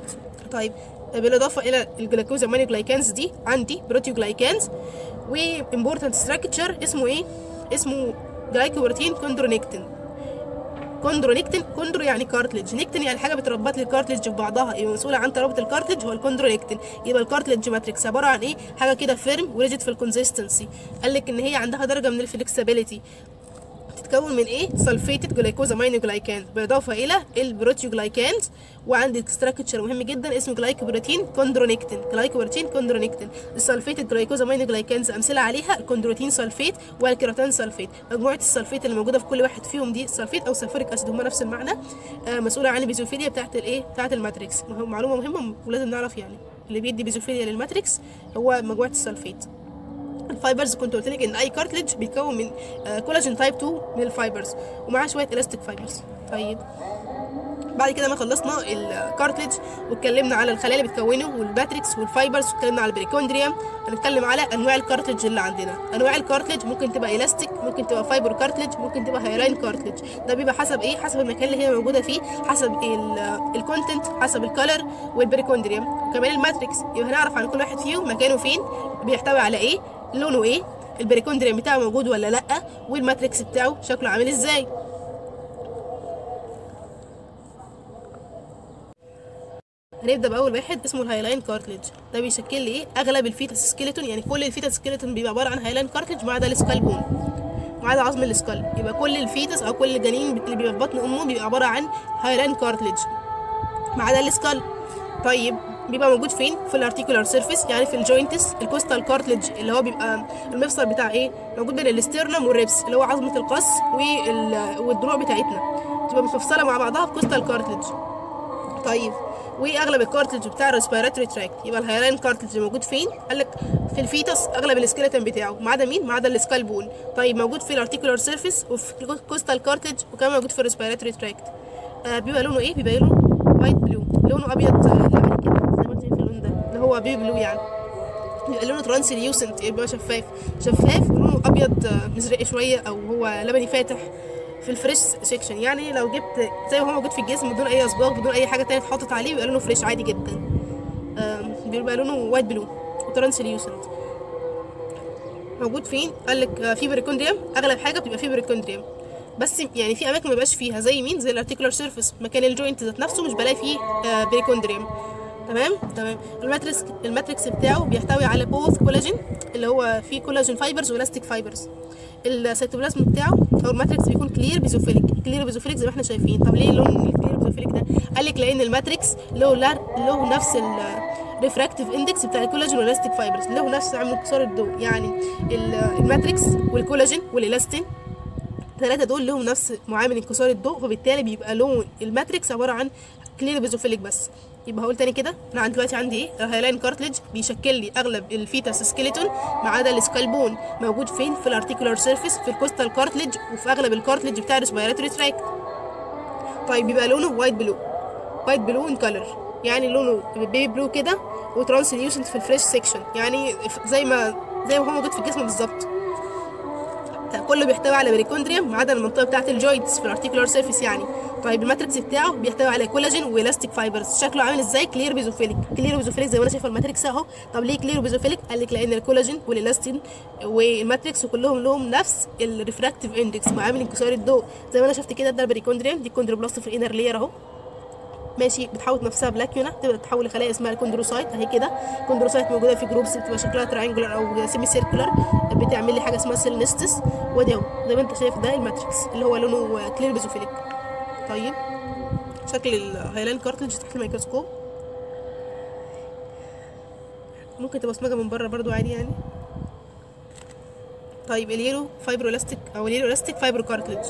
Speaker 1: طيب بالاضافه الى الجلوكوزامين جلايكانز دي عندي بروتيوجلايكانز وامبورتنت ستراكشر اسمه ايه اسمه جلايكوبروتين كوندرونيكتين كوندرونيكتين كوندرو يعني كارتلج نيكتين يعني حاجه بتربط للكارتلج في بعضها يبقى مسؤوله عن ترابط الكارتلج هو الكوندرونيكتين يبقى الكارتلج ماتريكس عباره عن ايه حاجه كده فيرم وريجيد في الكونسيستنسي قال لك ان هي عندها درجه من الفلكسبيليتي تتكون من ايه سلفيتد جلايكوزامين جلايكان بالاضافه الى البروتيوجلايكانز وعندك ستراكشر مهم جدا اسمه جلايكوبروتين كوندرونيكتين جلايكوبروتين كوندرونيكتين السلفيتد جلايكوزامين جلايكانز امثله عليها الكوندروتين سلفيت والكيراتين سلفيت مجموعه السلفيت اللي موجوده في كل واحد فيهم دي سلفيت او سلفوريك اسيد هما نفس المعنى آه مسؤوله عن البيزوفيليا بتاعت الايه بتاعت الماتريكس معلومه مهمه ولازم نعرف يعني اللي بيدي بيزوفيليا للماتريكس هو مجموعه السلفيت الفايبرز كنت قلت لك ان اي كارتلج بيتكون من آه كولاجين تايب 2 من الفايبرز ومعاه شويه الاستيك فايبرز طيب بعد كده ما خلصنا الكارتلج واتكلمنا على الخلايا اللي بتكونه والماتريكس والفايبرز واتكلمنا على البريكوندريوم هنتكلم على انواع الكارتلج اللي عندنا انواع الكارتلج ممكن تبقى الاستيك ممكن تبقى فايبر كارتلج ممكن تبقى هايلاين كارتلج ده بيبقى حسب ايه حسب المكان اللي هي موجوده فيه حسب الكونتنت حسب الكالر والبريكوندريوم وكمان الماتريكس يبقى هنعرف عن كل واحد فيهم مكانه فين بيحتوي على ايه لونه ايه البريكوندريوم بتاعه موجود ولا لا والماتريكس بتاعه شكله عامل ازاي هنبدا باول واحد اسمه الهايلاين كارتلج ده بيشكل لي ايه اغلب الفيتس سكيلتون يعني كل الفيتس سكيلتون بيبقى عباره عن هايلاين كارتلج ما عدا السكال بون ما عدا عظم السكال يبقى كل الفيتس او كل الجنين اللي بيبقى في بطن امه بيبقى عباره عن هايلاين كارتلج ما عدا السكال طيب بيبقى موجود فين في الارتيكولار سيرفيس يعني في الجوينتس الكوستال كارتلج اللي هو بيبقى المفصل بتاع ايه موجود بين الاسترنم والريبس اللي هو عظمه القص والضلوع بتاعتنا تبقى متفصله مع بعضها في كوستال كارتلج طيب واغلب الكارتلج بتاع الريسبيراتوري تراكت يبقى الهيران كارتلج موجود فين قال لك في الفيتس اغلب السكيلتون بتاعه ما عدا مين ما عدا السكال بون طيب موجود في الارتيكولار سيرفيس وفي الكوستال كارتلج وكمان موجود في الريسبيراتوري تراكت آه بيبقى لونه ايه بيبقى لونه وايت بلو لونه ابيض لبني كده زي ما انت شايف اللون ده اللي هو بيبي بلو يعني بيبقى لونه ترانسليوسنت يبقى شفاف شفاف ولونه ابيض مزرق شويه او هو لبني فاتح في الفريش سيكشن يعني لو جبت زي ما هو موجود في الجسم بدون اي اصباغ بدون اي حاجه تانية اتحطت عليه بيبقى لونه فريش عادي جدا بيبقى لونه وايت بلو وترانسليوسنت موجود فين قال لك في بريكوندريوم اغلب حاجه بتبقى فيه بريكوندريوم بس يعني في اماكن ما بيبقاش فيها زي مين زي الارتيكولار سيرفيس مكان الجوينت ذات نفسه مش بلاقي فيه آه بريكوندريوم تمام تمام الماتريكس الماتريكس بتاعه بيحتوي على بوث كولاجين اللي هو فيه كولاجين فايبرز والاستيك فايبرز السيتوبلازم بتاعه او الماتريكس بيكون كلير بيزوفيليك كلير بيزوفيليك زي ما احنا شايفين طب ليه اللون الكلير بيزوفيليك ده قال لك لان الماتريكس له له نفس الريفراكتيف اندكس بتاع الكولاجين والاستيك فايبرز له نفس عمل انكسار الضوء يعني الماتريكس والكولاجين والالاستين الثلاثه دول لهم نفس معامل انكسار الضوء فبالتالي بيبقى لون الماتريكس عباره عن كلير بيزوفيليك بس يبقى هقول تاني كده انا عندي دلوقتي عندي ايه الهايلاين كارتلج بيشكل لي اغلب الفيتاس سكيلتون ما عدا السكالبون موجود فين في الارتيكولار سيرفيس في الكوستال كارتلج وفي اغلب الكارتلج بتاع الريسبيراتوري تراكت طيب بيبقى لونه وايت بلو وايت بلو ان كلر يعني لونه بيبي بلو كده وترانسليوسنت في الفريش سيكشن يعني زي ما زي ما هو موجود في الجسم بالظبط كله بيحتوي على بريكوندريوم ما عدا المنطقه بتاعه الجوينتس في الارتيكولار سيرفيس يعني طيب الماتريكس بتاعه بيحتوي على كولاجين والاستيك فايبرز شكله عامل ازاي كلير بيزوفيليك كلير بيزوفيليك زي ما انا شايفه الماتريكس اهو طب ليه كلير بيزوفيليك قال لك لان الكولاجين والالاستين والماتريكس وكلهم لهم نفس الريفراكتيف اندكس معامل انكسار الضوء زي ما انا شفت كده ده البريكوندريوم دي كوندروبلاست في الانر لير اهو ماشي بتحوط نفسها بلاكيونا تبدا تتحول لخلايا اسمها الكوندروسايت اهي كده الكوندروسايت موجوده في جروبس بتبقى شكلها ترينجولار او سيمي سيركولار بتعمل لي حاجه اسمها سيل نستس وادي اهو زي ما انت شايف ده الماتريكس اللي هو لونه كلير بيزوفيليك طيب شكل الهايلاين كارتلج تحت الميكروسكوب ممكن تبقى سمجه من بره برضو عادي يعني طيب اليلو فايبرولاستيك او اليلو الاستيك فايبرو كارتلج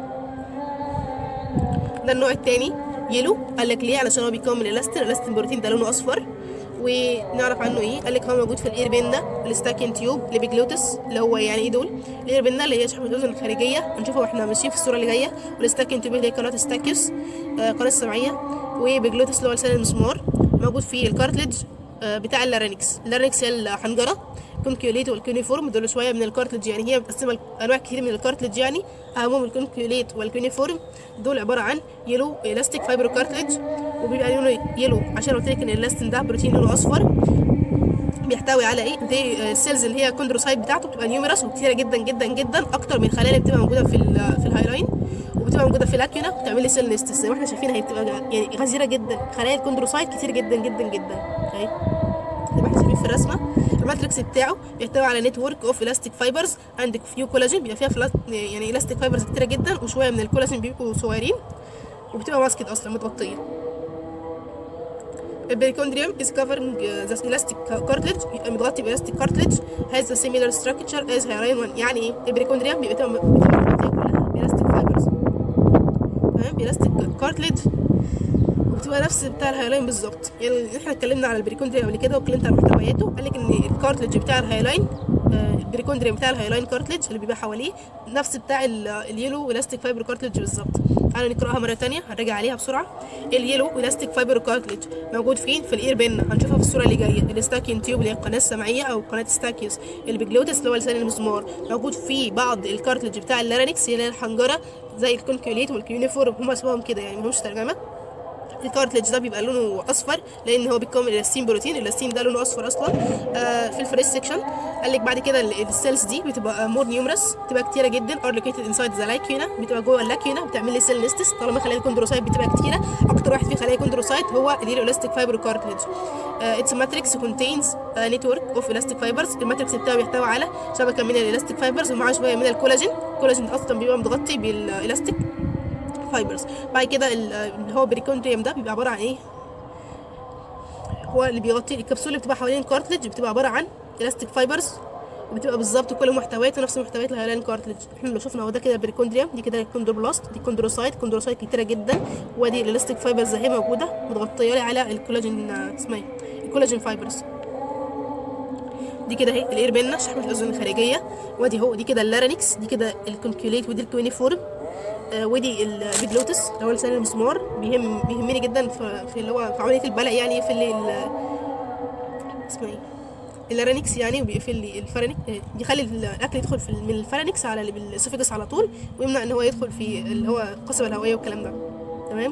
Speaker 1: ده النوع الثاني يلو قال لك ليه علشان هو بيكون من الاستين الاستين بروتين ده لونه اصفر ونعرف عنه ايه قال لك هو موجود في الاير بينا الستاكين تيوب ليبيجلوتس اللي هو يعني ايه دول الاير بينا اللي هي شحمه الاذن الخارجيه هنشوفها واحنا ماشيين في الصوره اللي جايه والستاكين تيوب اللي هي قناه ستاكيوس آه قناه السمعيه وبيجلوتس اللي هو لسان المسمار موجود في الكارتلج آه بتاع اللارينكس اللارينكس هي الحنجره الكونكيوليت والكيونيفورم دول شويه من الكارتلج يعني هي متقسمه انواع كتير من الكارتلج يعني اهمهم الكونكيوليت والكيونيفورم دول عباره عن يلو الاستيك فايبرو كارتلج وبيبقى لونه يلو عشان قلت لك ان الاستين ده بروتين لونه اصفر بيحتوي على ايه دي السيلز اللي هي كوندروسايت بتاعته بتبقى نيوميرس وكتيره جدا جدا جدا اكتر من الخلايا اللي بتبقى موجوده في ال في الهايلاين وبتبقى موجوده في الاكيونا وبتعمل لي سيل نستس زي ما احنا شايفين هي بتبقى يعني غزيره جدا خلايا الكوندروسايت كتير جدا جدا جدا اهي زي ما احنا شايفين في الرسمه الماتريكس بتاعه بيحتوي على نتورك اوف الاستيك فايبرز اند فيو كولاجين بيبقى فيها فلات يعني الاستيك فايبرز كتيره جدا وشويه من الكولاجين بيبقوا صغيرين وبتبقى ماسكت اصلا متغطيه البريكوندريوم is covering uh, the elastic cartilage بيبقى متغطي بالاستيك cartilage has a similar structure as hyaline one يعني ايه البريكوندريوم بيبقى بتبقى متغطيه كلها بالاستيك فايبرز تمام بالاستيك cartilage وبتبقى نفس بتاع الهايلاين بالظبط يعني احنا اتكلمنا على البريكوندريوم قبل كده واتكلمت على محتوياته قال لك ان الكارتلج بتاع الهايلاين آه، البريكوندريوم بتاع الهايلاين كارتلج اللي بيبقى حواليه نفس بتاع ال- اليلو الاستيك فايبر كارتلج بالظبط تعالوا نقراها مره تانية هنراجع عليها بسرعه اليلو الاستيك فايبر كارتلج موجود فين في الاير بين هنشوفها في الصوره اللي جايه الاستاكين تيوب اللي هي القناه السمعيه او قناه ستاكيوس البيجلوتس اللي هو لسان المسمار موجود في بعض الكارتلج بتاع اللارينكس اللي هي الحنجره زي الكونكيوليت والكيونيفورم هم اسمهم كده يعني ملهمش ترجمه الكارتلج ده بيبقى لونه اصفر لان هو بيتكون من الاستين بروتين الاستين ده لونه اصفر اصلا آه في الفريش سيكشن قال لك بعد كده ال- السيلز دي بتبقى مور نيومرس بتبقى كتيره جدا ار لوكيتد انسايد ذا لاكيونا بتبقى جوه اللاكيونا بتعمل لي سيل نستس طالما خلايا الكوندروسايت بتبقى كتيره اكتر واحد فيه خلايا كوندروسايت هو اليلاستيك فايبر كارتلج اتس ماتريكس كونتينز نتورك اوف الاستيك فايبرز الماتريكس بتاعه بيحتوي على شبكه من الالاستيك فايبرز ومعاه شويه من الكولاجين الكولاجين اصلا بيبقى متغطي بالالاستيك فايبرز بعد كده ال- اللي هو بريكوندريوم ده بيبقى عباره عن ايه هو اللي بيغطي الكبسوله اللي بتبقى حوالين الكارتلج بتبقى عباره عن الاستيك فايبرز وبتبقى بالظبط كل محتوياته نفس محتويات الهيلان كارتلج احنا لو شفنا هو ده كده بريكوندريوم دي كده الكوندروبلاست دي كوندروسايت كوندروسايت كتيره جدا وادي الالاستيك فايبرز اهي موجوده متغطيه لي على الكولاجين آه، اسمها ايه الكولاجين فايبرز دي كده اهي الاير بينا شحمه الاذن الخارجيه وادي هو دي كده اللارينكس دي كده الكونكيوليت ودي الكوينيفورم آه، ودي البيجلوتس اللي هو لسان المسمار بيهم بيهمني جدا في, في اللي هو في عمليه البلع يعني يقفل لي ال- اسمه ايه اللارينكس يعني وبيقفل لي الفرنك آه، يخلي الاكل يدخل في ال- من الفرنكس على ال- الاسوفيجس على طول ويمنع ان هو يدخل في اللي هو القصبه الهوائيه والكلام ده تمام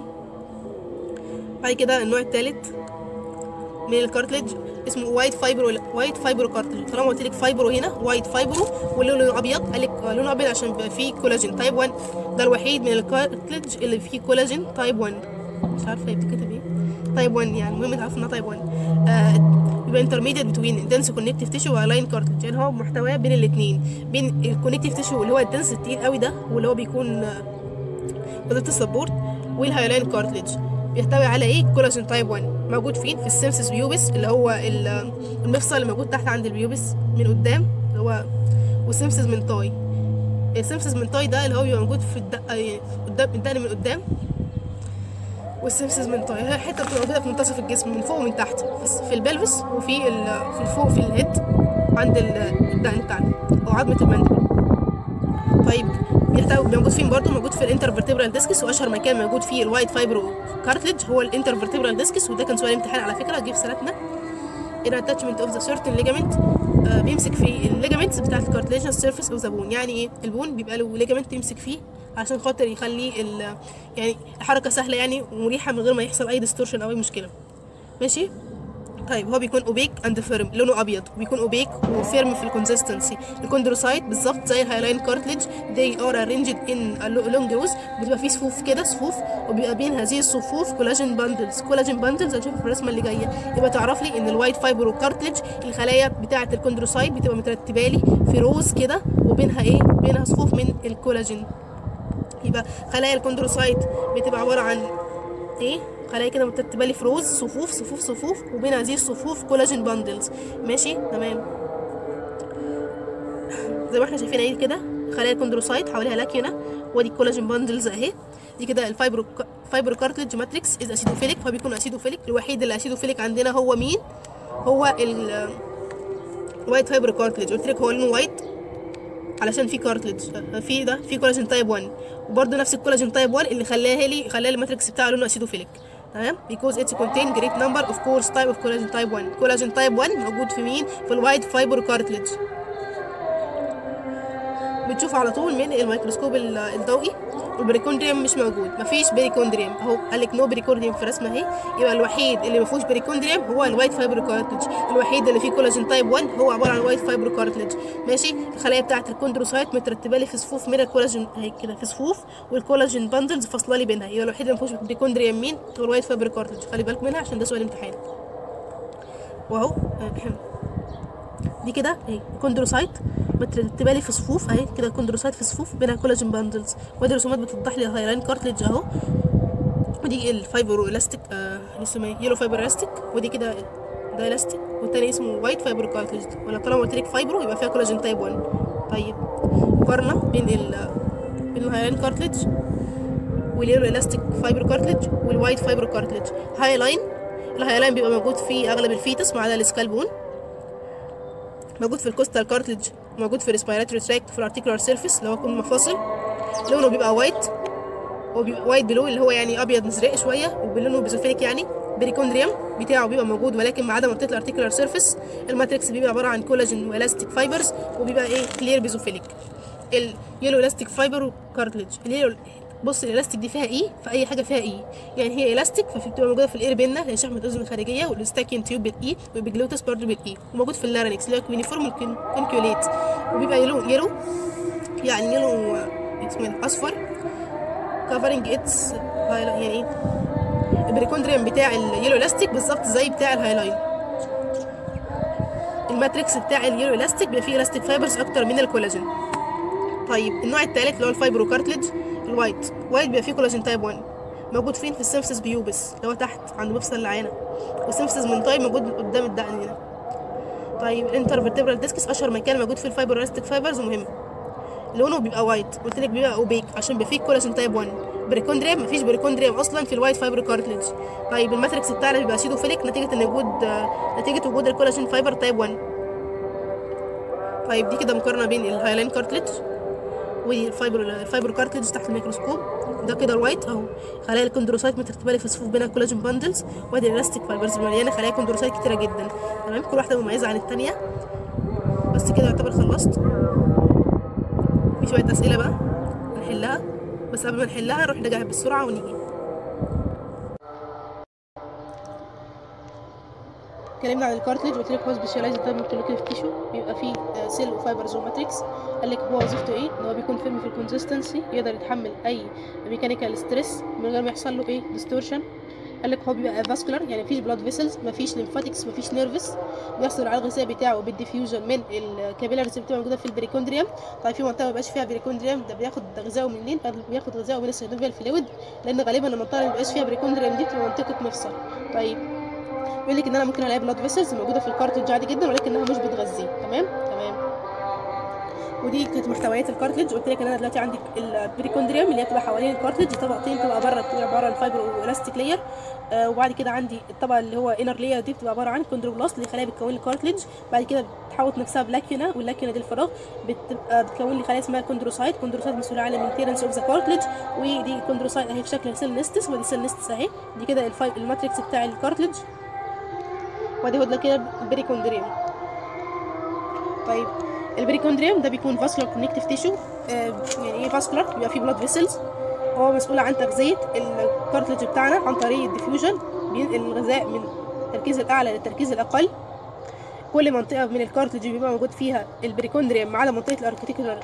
Speaker 1: بعد كده النوع الثالث من الكارتلج اسمه وايت فايبرو وايت فايبرو كارتلج طالما قلت لك فايبرو هنا وايت فايبرو ولونه ابيض قال لك لونه ابيض عشان بيبقى فيه كولاجين تايب 1 ده الوحيد من الكارتلج اللي فيه كولاجين تايب 1 مش عارفه هي بتتكتب ايه تايب 1 يعني المهم تعرف انها تايب 1 آه يبقى انترميديت بتوين دنس كونكتيف تيشو ولاين كارتلج يعني هو محتواه بين الاثنين بين الكونكتيف تيشو اللي هو الدنس التقيل قوي ده واللي هو بيكون آه، وظيفه السبورت والهايلاين كارتلج بيحتوي على ايه كولاجين تايب 1 موجود فين في السيمسس بيوبس اللي هو ال- المفصل اللي موجود تحت عند البيوبس من قدام اللي هو والسيمسس من تاي السيمسس من تاي ده اللي هو بيبقى موجود في الدقه يعني قدام الدقن من قدام والسيمسس من تاي هي حته بتبقى موجوده في منتصف الجسم من فوق ومن تحت في- في البلفس وفي ال- في الفوق في الهيد عند ال- الدقن بتاعنا او عظمه المندل طيب بيحتوي موجود فين برضه موجود في الانترفرتبرال ديسكس واشهر مكان موجود فيه الوايت فايبرو كارتلج هو الانترفرتبرال ديسكس وده كان سؤال امتحان على فكره جه في سنتنا ان اتاتشمنت اوف ذا سيرتن ليجامنت بيمسك في الليجامنتس بتاعت الكارتليجنس سيرفيس اوف ذا بون يعني ايه البون بيبقى له ليجامنت يمسك فيه عشان خاطر يخلي ال- يعني الحركه سهله يعني ومريحه من غير ما يحصل اي ديستورشن او اي مشكله ماشي طيب هو بيكون اوبيك اند فيرم لونه ابيض وبيكون اوبيك وفيرم في الكونسستنسي الكوندروسايت بالظبط زي الهايلاين كارتلج they are arranged in a lo- long rows بتبقى فيه صفوف كده صفوف وبيبقى بين هذه الصفوف كولاجين باندلز كولاجين باندلز هنشوف في الرسمه اللي جايه يبقى تعرف لي ان الوايت فايبر كارتلج الخلايا بتاعه الكوندروسايت بتبقى مترتبه لي في روز كده وبينها ايه بينها صفوف من الكولاجين يبقى خلايا الكوندروسايت بتبقى عباره عن ايه خلايا كده مترتبه لي في روز صفوف صفوف صفوف وبين هذه الصفوف كولاجين باندلز ماشي تمام زي ما احنا شايفين اهي كده خلايا الكوندروسايت حواليها لاكيونا ودي الكولاجين باندلز اهي دي كده الفايبرو فايبرو كارتلج ماتريكس از اسيدوفيليك فبيكون اسيدوفيليك الوحيد اللي اسيدوفيليك عندنا هو مين هو ال وايت فايبرو كارتلج قلت لك هو لونه وايت علشان في كارتلج في ده في كولاجين تايب 1 وبرده نفس الكولاجين تايب 1 اللي خلاها لي خلى لي الماتريكس بتاعه لونه اسيدوفيليك تمام because it's contain great number of course type of collagen type 1 collagen type 1 موجود في مين في الوايت فايبر كارتليج بتشوف على طول من الميكروسكوب ال- الضوئي البريكوندريوم مش موجود مفيش بريكوندريوم اهو قال لك نو بريكوندريوم في الرسمه اهي يبقى الوحيد اللي ما فيهوش بريكوندريوم هو الوايت فايبر كارتلج الوحيد اللي فيه كولاجين تايب 1 هو عباره عن وايت فايبر كارتلج ماشي الخلايا بتاعه الكوندروسايت مترتبه لي في صفوف من الكولاجين اهي كده في صفوف والكولاجين باندلز فاصله لي بينها يبقى الوحيد اللي ما فيهوش بريكوندريوم مين هو الوايت فايبر كارتلج خلي بالكم منها عشان ده سؤال امتحان واهو دي كده اهي كوندروسايت مترتبه لي في صفوف اهي كده كوندروسايت في صفوف بينها كولاجين باندلز ودي رسومات بتوضح لي الهايلاين كارتليج اهو ودي الفايبر الاستيك آه اسمه ايه يلو فايبر الاستيك ودي كده ده الاستيك والتاني اسمه وايت فايبر كارتليج ولا طالما قلت لك فايبرو يبقى فيها كولاجين تايب 1 طيب مقارنه بين ال بين الهايلاين كارتليج واليلو الاستيك فايبر كارتليج والوايت فايبر كارتليج هايلاين الهايلاين بيبقى موجود في اغلب الفيتس ما عدا السكالبون موجود في الكوستال كارتلج موجود في الريسبيراتوري تراكت في الارتيكولار سيرفيس اللي هو كل المفاصل لونه بيبقى وايت هو بيبقى وايت بلو اللي هو يعني ابيض مزرق شويه وبلونه بيزوفيليك يعني بريكوندريوم بتاعه بيبقى موجود ولكن ما عدا منطقه الارتيكولار سيرفيس الماتريكس بيبقى عباره عن كولاجين والاستيك فايبرز وبيبقى ايه كلير بيزوفيليك اليلو الاستيك فايبر كارتلج اليلو بص الالاستيك دي فيها اي فاي حاجه فيها اي يعني هي الاستيك فبتبقى موجوده في الاير بينا هي شحمه الاذن الخارجيه والاستاكين تيوب بالاي والبيجلوتس برضه بالاي وموجود في اللارنكس اللي هو كوينيفورم كونكيوليت وبيبقى يلو يلو يعني يلو آه، اسمه إيه؟ اصفر كفرنج اتس يعني ايه البريكوندريوم بتاع اليلو الاستيك بالظبط زي بتاع الهايلاين الماتريكس بتاع اليلو الاستيك بيبقى فيه الاستيك فايبرز اكتر من الكولاجين طيب النوع الثالث اللي هو الفايبرو كارتلج الوايت وايت بيبقى فيه كولاجين تايب 1 موجود فين في السيمفيسس بيوبس اللي هو تحت عند مفصل العينه والسيمفيسس من طيب موجود قدام الدقن هنا طيب الانترفيرتبرال ديسكس اشهر مكان موجود فيه الفايبر الاستيك فايبرز ومهم لونه بيبقى وايت قلت لك بيبقى اوبيك عشان بيبقى فيه كولاجين تايب 1 بريكوندريوم مفيش بريكوندريوم اصلا في الوايت فايبر كارتلج طيب الماتريكس بتاعنا بيبقى سيدوفيليك نتيجه ان وجود آه، نتيجه وجود الكولاجين فايبر تايب 1 طيب دي كده مقارنه بين الهايلاين كارتلج والفايبر الفايبر كارتلج تحت الميكروسكوب ده كده الوايت اهو خلايا الكوندروسايت مترتبه لي في صفوف بينها كولاجين باندلز وادي الالاستيك فايبرز مليانه خلايا كوندروسايت كتيره جدا تمام كل واحده مميزه عن الثانيه بس كده يعتبر خلصت في شويه اسئله بقى نحلها بس قبل ما نحلها نروح نراجعها بسرعه ونيجي اتكلمنا عن الكارتلج قلت لك هو سبيشاليزد تايب من تيشو بيبقى فيه سيل وفايبرز وماتريكس قال لك هو وظيفته ايه ان هو بيكون فيرم في الكونسستنسي يقدر يتحمل اي ميكانيكال ستريس من غير ما يحصل له ايه ديستورشن قال لك هو بيبقى فاسكولار يعني مفيش بلاد فيسلز مفيش ليمفاتكس مفيش نيرفس بيحصل على الغذاء بتاعه بالديفيوجن من الكابيلاريز اللي بتبقى موجوده في البريكوندريوم طيب في منطقه مبيبقاش فيها بريكوندريوم ده بياخد غذائه منين بياخد غذائه من السينوفيال فلويد لان غالبا المنطقه اللي مبيبقاش فيها بريكوندريوم دي بتبقى منطقه مفصل طيب بيقول لك ان انا ممكن الاقي بلاد فيسلز موجوده في الكارتلج عادي جدا ولكنها مش بتغذيه تمام تمام ودي كانت محتويات الكارتلج قلت لك ان انا دلوقتي عندي البريكوندريوم اللي هي بتبقى حوالين الكارتلج طبقتين طبقه بره بتبقى عباره عن فايبر والاستيك لاير آه وبعد كده عندي الطبقه اللي هو انر لاير دي بتبقى عباره عن كوندروبلاست اللي خلايا بتكون لي كارتلج بعد كده بتحوط نفسها بلاكيونا واللاكيونا دي الفراغ بتبقى بتكون لي خلايا اسمها كوندروسايت كوندروسايت مسؤوله عن المينتيرنس اوف ذا كارتلج ودي كوندروسايت اهي في شكل سيل نستس ودي سيل نستس اهي دي كده الفاي- الماتريكس بتاع الكارتلج وادي هو ده كده البريكوندريوم طيب البريكوندريوم ده بيكون فاسكولار كونكتيف تيشو آه يعني ايه فاسكولار بيبقى فيه بلاد فيسلز هو مسؤول عن تغذيه الكارتلج بتاعنا عن طريق الديفيوجن بينقل الغذاء من التركيز الاعلى للتركيز الاقل كل منطقه من الكارتلج بيبقى موجود فيها البريكوندريوم ما عدا منطقه الارتيكولار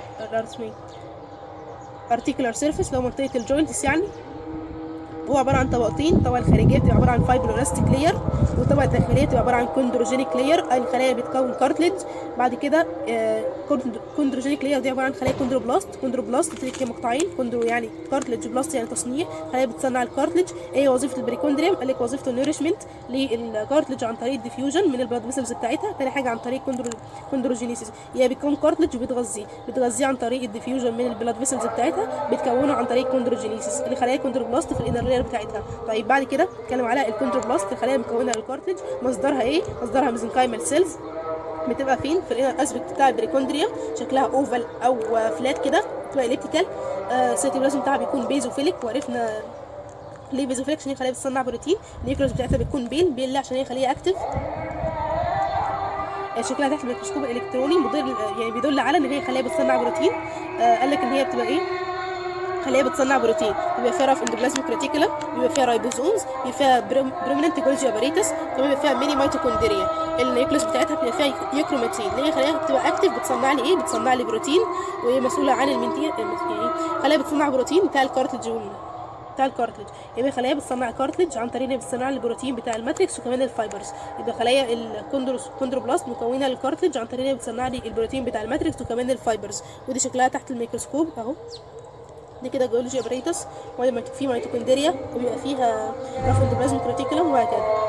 Speaker 1: ارتيكولار سيرفيس اللي هو منطقه الجوينتس يعني هو عباره عن طبقتين الطبقه الخارجيه بتبقى عباره عن فايبرولاستيك لاير والطبقه الداخليه بتبقى عباره عن كوندروجينيك لاير الخلايا بتكون كارتلج بعد كده آه، كوند- كوندروجينيك لاير دي عباره عن خلايا كوندروبلاست كوندروبلاست بتبقى مقطعين كوندرو يعني كارتلج بلاست يعني تصنيع خلايا بتصنع الكارتلج ايه وظيفه البريكوندريوم قال لك وظيفته النورشمنت للكارتلج عن طريق الديفيوجن من البلاد فيسلز بتاعتها تاني حاجه عن طريق كوندرو كوندروجينيسيس هي بيكون كارتلج وبتغذيه بتغذيه عن طريق الديفيوجن من البلاد فيسلز بتاعتها بتكونه عن طريق كوندروجينيسيس اللي خلايا كوندروبلاست في الانر لاير بتاعتها طيب بعد كده اتكلم على الكوندروبلاست الخلايا المكونه للكارتلج مصدرها ايه مصدرها ميزنكايمال سيلز بتبقى فين في الانر اسبكت بتاع البريكوندريوم شكلها اوفال او فلات كده بتبقى اليبتيكال آه السيتوبلازم بتاعها بيكون بيزوفيليك وعرفنا ليه بيزوفيليك عشان هي خليه بتصنع بروتين النيوكليوس بتاعتها بتكون بيل بيل عشان هي خليه اكتف شكلها تحت الميكروسكوب الالكتروني مدل يعني بيدل على ان هي خليه بتصنع بروتين آه قال لك ان هي بتبقى ايه خليه بتصنع بروتين بيبقى فيها راف اندوبلازميك ريتيكولم بيبقى فيها رايبوزومز بيبقى فيها بروميننت جولجي اباريتس كمان بيبقى فيها ميني ميتوكوندريا النيوكليوس بتاعتها بيبقى فيها يوكروماتين اللي هي خليه بتبقى اكتف بتصنع لي ايه بتصنع لي بروتين وهي مسؤوله عن المنتين يعني خليه بتصنع بروتين بتاع الكارتلج بتاع الكارتلج يبقى خلايا بتصنع كارتلج عن طريق ان بتصنع البروتين بتاع الماتريكس وكمان الفايبرز يبقى خلايا الكوندروس كوندروبلاست مكونه للكارتلج عن طريق ان بتصنع لي البروتين بتاع الماتريكس وكمان الفايبرز ودي شكلها تحت الميكروسكوب اهو دي كده جيولوجي ابريتس وبعدين في ميتوكوندريا وبيبقى فيها راف اندوبلازميك ريتيكولم وهكذا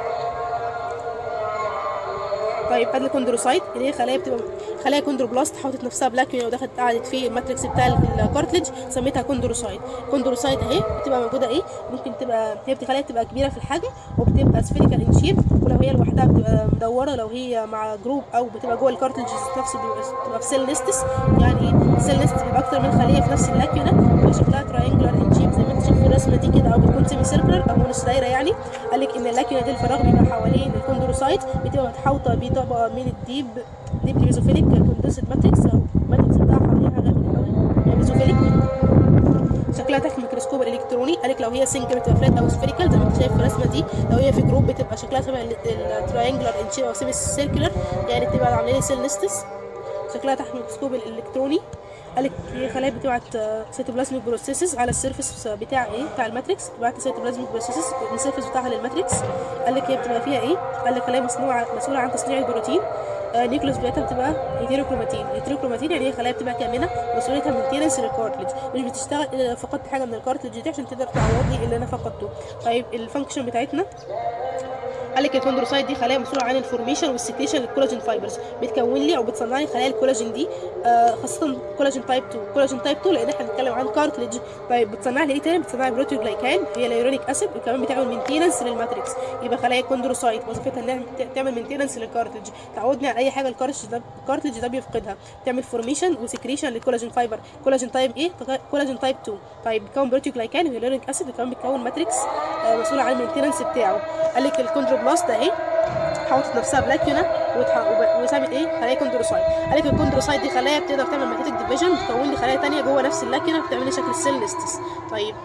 Speaker 1: طيب ادي الكوندروسايت اللي هي خلايا بتبقى خلايا كوندروبلاست حاطت نفسها بلاكيولا ودخلت قعدت في الماتريكس بتاع الكارتلج سميتها كوندروسايت كوندروسايت اهي بتبقى موجوده ايه ممكن تبقى هي بتبقى خلايا بتبقى كبيره في الحجم وبتبقى سفيريكال ان شيب ولو هي لوحدها بتبقى مدوره لو هي مع جروب او بتبقى جوه الكارتلج نفسه بتبقى في سيل نستس يعني ايه سيل نستس بيبقى اكتر من خليه في نفس اللاكيولا بتبقى شكلها تراينجلر ان شيب زي ما انت شايف في الرسمه دي كده او بتكون سيمي سيركلر او نص دايره يعني قال لك ان اللاكيولا دي الفراغ بيبقى حوالين الكوندروسايت بتبقى متحوطه بطبقه من الديب ديب ميزوفيليك كوندنسد ماتريكس او ماتريكس بتاعها حواليها غامق قوي ميزوفيليك شكلها تحت الميكروسكوب الالكتروني قالك لو هي سنجل بتبقى فلات او سفيريكال زي ما انت شايف في الرسمه دي لو هي في جروب بتبقى شكلها شبه التراينجلر ان او سيمي سيركلر يعني بتبقى عامله لي سيل نستس شكلها تحت الميكروسكوب الالكتروني قالك هي خلايا بتبعت سيتوبلازميك بروسيسز على السيرفيس بتاع ايه بتاع الماتريكس بتبعت سيتوبلازميك بروسيسز من السيرفيس بتاعها للماتريكس قالك هي بتبقى فيها ايه قالك خلايا مصنوعه مسؤوله عن تصنيع البروتين النيوكليوس بتاعتها بتبقى هيتيروكروماتين الهيتيروكروماتين يعني هي خلايا بتبقى كامله مسؤوليتها مينتيننس للكارتلج مش بتشتغل الا لو فقدت حاجه من الكارتلج دي عشان تقدر تعوض لي اللي انا فقدته طيب الفانكشن بتاعتنا قال لك الكوندروسايت دي خلايا مسؤوله عن الفورميشن والسكريشن للكولاجين فايبرز بتكون لي او بتصنع لي خلايا الكولاجين دي آه خاصه كولاجين تايب 2 كولاجين تايب 2 لان احنا بنتكلم عن كارتلج طيب بتصنع لي ايه تاني بتصنع لي بروتيوجلايكان هي الهيرونيك اسيد وكمان بتعمل مينتيننس للماتريكس يبقى خلايا الكوندروسايت وظيفتها انها تعمل مينتيننس للكارتلج تعودني على اي حاجه الكارتلج ده الكارتلج ده بيفقدها تعمل فورميشن وسكريشن للكولاجين فايبر كولاجين تايب ايه كولاجين تايب 2 طيب بيكون بروتيوجلايكان وهيرونيك اسيد وكمان بيكون ماتريكس آه مسؤول عن المينتيننس بتاعه قال لك الكوندروبلاست اهي حوطت نفسها بلاكيولا وسابت ايه خلايا كوندروسايت قال لك الكوندروسايت دي خلايا بتقدر تعمل ماجنتيك ديفيجن تكون لي خلايا تانية جوه نفس اللاكيولا بتعمل لي شكل السيل نستس طيب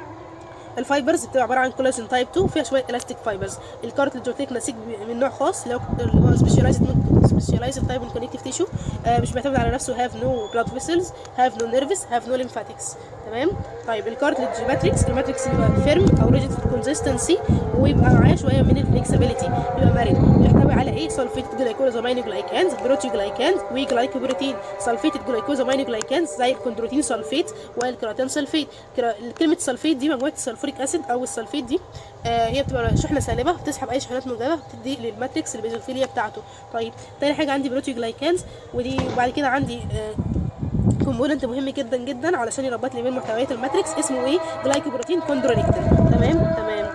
Speaker 1: الفايبرز بتبقى عباره عن كولاجين تايب 2 وفيها شويه الاستيك فايبرز الكارتلج قلت لك نسيج من نوع خاص اللي هو سبيشاليزد سبيشاليزد تايب من كونكتيف تيشو آه مش بيعتمد على نفسه هاف نو بلاد فيسلز هاف نو نيرفز هاف نو ليمفاتكس تمام طيب الكارتلج ماتريكس الماتريكس بيبقى فيرم او ريجيد في الكونسستنسي ويبقى معاه شويه من الفلكسبيليتي بيبقى مرن بيحتوي على ايه سلفيتد جلايكوزامينو جلايكانز بروتيوجلايكانز وجلايكوبروتين سلفيتد جلايكوزامينو جلايكانز زي الكوندروتين سلفيت والكراتين سلفيت كلمه سلفيت دي مجموعه السلفوريك اسيد او السلفيت دي آه هي بتبقى شحنه سالبه بتسحب اي شحنات موجبه بتدي للماتريكس البيزوفيليا بتاعته طيب تاني حاجه عندي بروتيوجلايكانز ودي وبعد كده عندي آه كومبوننت مهم جدا جدا علشان يربط لي بين محتويات الماتريكس اسمه ايه جلايكوبروتين كوندرونيكتين تمام تمام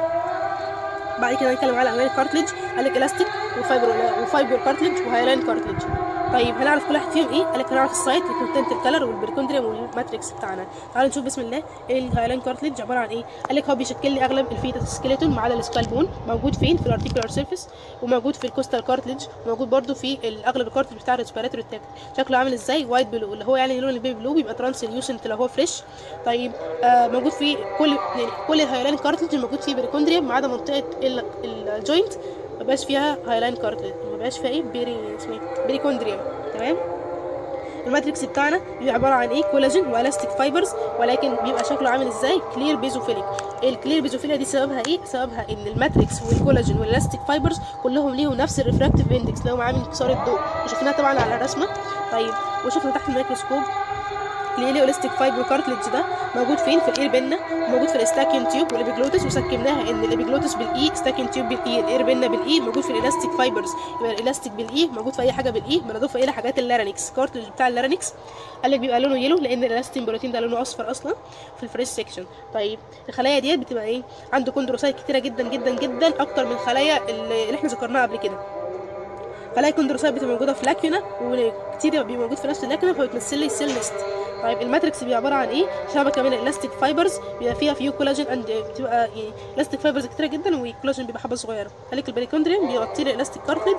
Speaker 1: بعد كده نتكلم على انواع الكارتلج قال لك الاستيك وفايبر وفايبر كارتلج وهايلاين كارتلج طيب هنعرف كل واحد فيهم ايه قال لك هنعرف السايت الكونتنت الكلر والبريكوندريوم والماتريكس بتاعنا تعالوا نشوف بسم الله ايه الهايلاين كارتلج عباره عن ايه قال لك هو بيشكل لي اغلب الفيتس سكيلتون ما عدا السكال بون موجود فين في الارتيكولار سيرفيس وموجود في الكوستال كارتلج وموجود برده في اغلب الكارتلج بتاع الريسبيراتوري تراكت شكله عامل ازاي وايت بلو اللي هو يعني لون البيبي بلو بيبقى ترانسليوسنت لو هو فريش طيب آه موجود في كل يعني كل الهايلاين كارتلج موجود فيه بريكوندريوم ما عدا منطقه الجوينت ما بقاش فيها هايلاين كارتلج ما بقاش فيها ايه بيري اسمه ايه بريكوندريوم تمام الماتريكس بتاعنا بيبقى عباره عن ايه كولاجين والاستيك فايبرز ولكن بيبقى شكله عامل ازاي كلير بيزوفيليك الكلير بيزوفيليا دي سببها ايه سببها ان الماتريكس والكولاجين والالاستيك فايبرز كلهم ليهم نفس الريفراكتيف اندكس اللي هو عامل انكسار الضوء وشفناها طبعا على الرسمه طيب وشفنا تحت الميكروسكوب الاليوليستيك فايبر كارتلج ده موجود فين في الاير بينا موجود في الاستاكين تيوب والابيجلوتس وسكمناها ان الابيجلوتس بالاي ستاكين تيوب بالاي الاير بينا بالاي موجود في الالاستيك فايبرز يبقى الالاستيك بالاي موجود في اي حاجه بالاي بالاضافه الى حاجات اللارينكس كارتلج بتاع اللارينكس قال لك بيبقى لونه يلو لان الالاستين بروتين ده لونه اصفر اصلا في الفريش سيكشن طيب الخلايا ديت بتبقى ايه عنده كوندروسايت كتيره جدا جدا جدا اكتر من خلايا اللي احنا ذكرناها قبل كده خلايا الكوندروسايت بتبقى موجوده في لاكيونا وكتير بيبقى موجود في نفس اللاكيونا فبتمثل لي السيل نست طيب الماتريكس بيبقى عباره عن ايه شبكه من الالاستيك فايبرز بيبقى فيها فيو كولاجين اند بتبقى يعني الاستيك فايبرز كتيره جدا والكولاجين بيبقى حبه صغيره خليك البريكوندريوم بيغطي الالاستيك كارتلج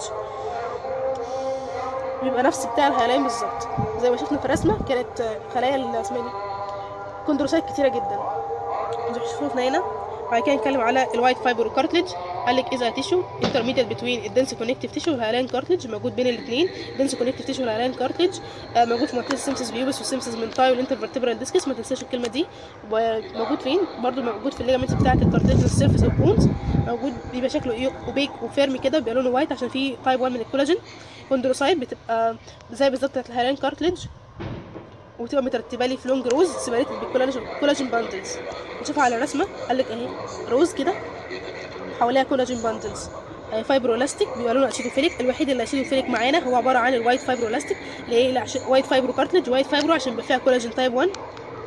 Speaker 1: بيبقى نفس بتاع الهيلاين بالظبط زي ما شفنا في الرسمه كانت خلايا ال- اسمها ايه كوندروسايت كتيره جدا زي ما شفنا هنا بعد كده نتكلم على الوايت فايبر كارتلج قال لك اذا تيشو انترميديت بتوين الدنس كونكتيف تيشو والهالين كارتلج موجود بين الاثنين الدنس كونكتيف تيشو والهالين كارتلج آه موجود في منطقه السيمسس بيوبس والسيمسس منتاي والانترفرتبرال ديسكس ما تنساش الكلمه دي وموجود فين برضو موجود في الليجامنت بتاعه الكارتلج سيرفيس اوف بونز موجود بيبقى شكله اوبيك وفيرمي كده بيبقى لونه وايت عشان فيه تايب 1 من الكولاجين كوندروسايت بتبقى زي بالظبط بتاعت الهالين كارتلج وتبقى مترتبه لي في لونج روز سيبريتد بالكولاجين كولاجين باندلز نشوفها على الرسمه قال لك اهي روز كده حواليها كولاجين باندلز فايبرولاستيك بيبقى لونه اشيدوفيليك الوحيد اللي اشيدوفيليك معانا هو عباره عن الوايت فايبرولاستيك ليه لا عشان وايت فايبرو كارتلج وايت فايبرو عشان بيبقى فيها كولاجين تايب 1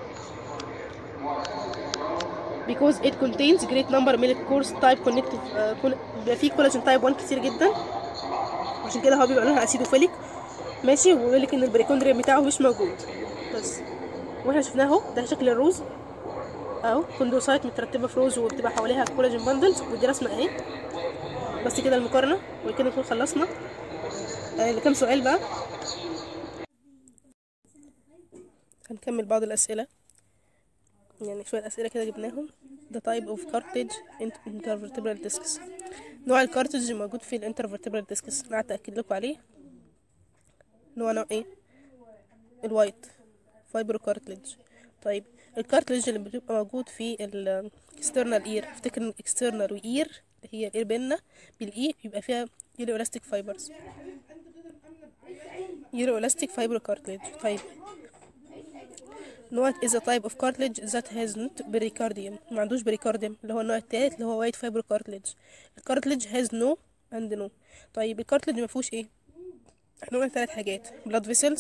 Speaker 1: because it contains great number من الكورس تايب كونكتيف بيبقى فيه كولاجين تايب 1 كتير جدا عشان كده هو بيبقى لونها اسيدوفيليك ماشي وبيقول لك ان البريكوندريوم بتاعه مش موجود بس واحنا شفناه اهو ده شكل الروز اهو كوندروسايت مترتبه في روز وبتبقى حواليها كولاجين باندلز ودي رسمه اهي بس كده المقارنه وكده نكون خلصنا آه كام سؤال بقى هنكمل بعض الاسئله يعني شويه اسئله كده جبناهم the type of cartilage in- intervertebral discs نوع الكارتج موجود في الانترفرتبرال ديسكس انا قعدت اكد لكم عليه نوع نوع ايه الوايت فايبرو كارتلج طيب الكارتلج اللي بيبقى موجود في الاكسترنال اير افتكر ان الاكسترنال واير اللي هي الاير بينا بالاي بيبقى فيها يورو الاستيك فايبرز يورو الاستيك فايبرو كارتلج طيب نوع is a type of cartilage that has not pericardium ما عندوش pericardium اللي هو النوع التالت اللي هو white fibro cartilage الكارتلج has no and no طيب الكارتلج ما فيهوش ايه احنا قلنا ثلاث حاجات blood vessels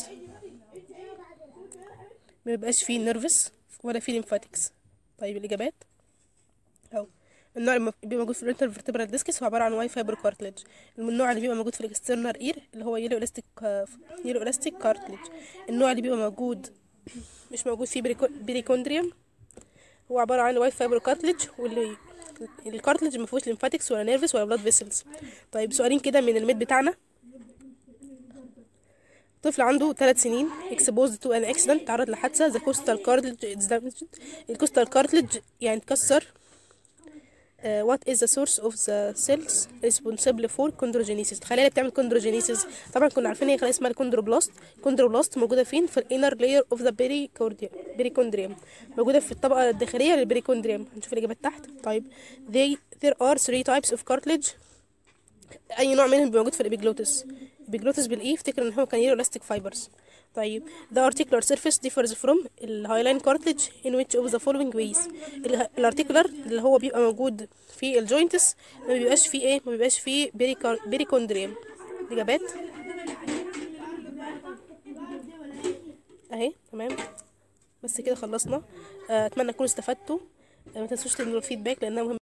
Speaker 1: ما بيبقاش فيه nervous ولا فيه lymphatics طيب الاجابات اهو النوع اللي بيبقى موجود في الانترفرتبرال ديسكس هو عباره عن واي فايبر كارتلج النوع اللي بيبقى موجود في الاكسترنال اير اللي هو يلو الاستيك يلو الاستيك كارتلج النوع اللي بيبقى موجود مش موجود فيه بريكو- بريكوندريوم هو عباره عن وايت فايبر كارتلج واللي الكارتلج ما فيهوش ليمفاتكس ولا نيرفس ولا بلاد فيسلز طيب سؤالين كده من الميد بتاعنا طفل عنده ثلاث سنين exposed to an accident تعرض لحادثة the coastal cartilage is damaged الكوستال cartilage يعني اتكسر Uh, what is the source of the cells responsible for chondrogenesis الخلايا اللي بتعمل chondrogenesis طبعا كنا عارفين هي خلايا اسمها الكوندروبلاست الكوندروبلاست موجوده فين في الانر layer of the pericardium perichondrium موجوده في الطبقه الداخليه للبريكوندريوم هنشوف الاجابات تحت طيب they there are three types of cartilage اي نوع منهم بيبقى موجود في الابيجلوتس الابيجلوتس بالاي افتكر ان هو كان يلو elastic fibers طيب the articular surface differs from الهايلاين cartilage in which of the following ways ال- الارتيكولار اللي هو بيبقى موجود في الجوينتس ما بيبقاش فيه ايه ما بيبقاش فيه بيريكوندريوم الاجابات اهي تمام بس كده خلصنا آه، اتمنى تكونوا استفدتوا آه، ما تنسوش تدوا الفيدباك لانها مهمه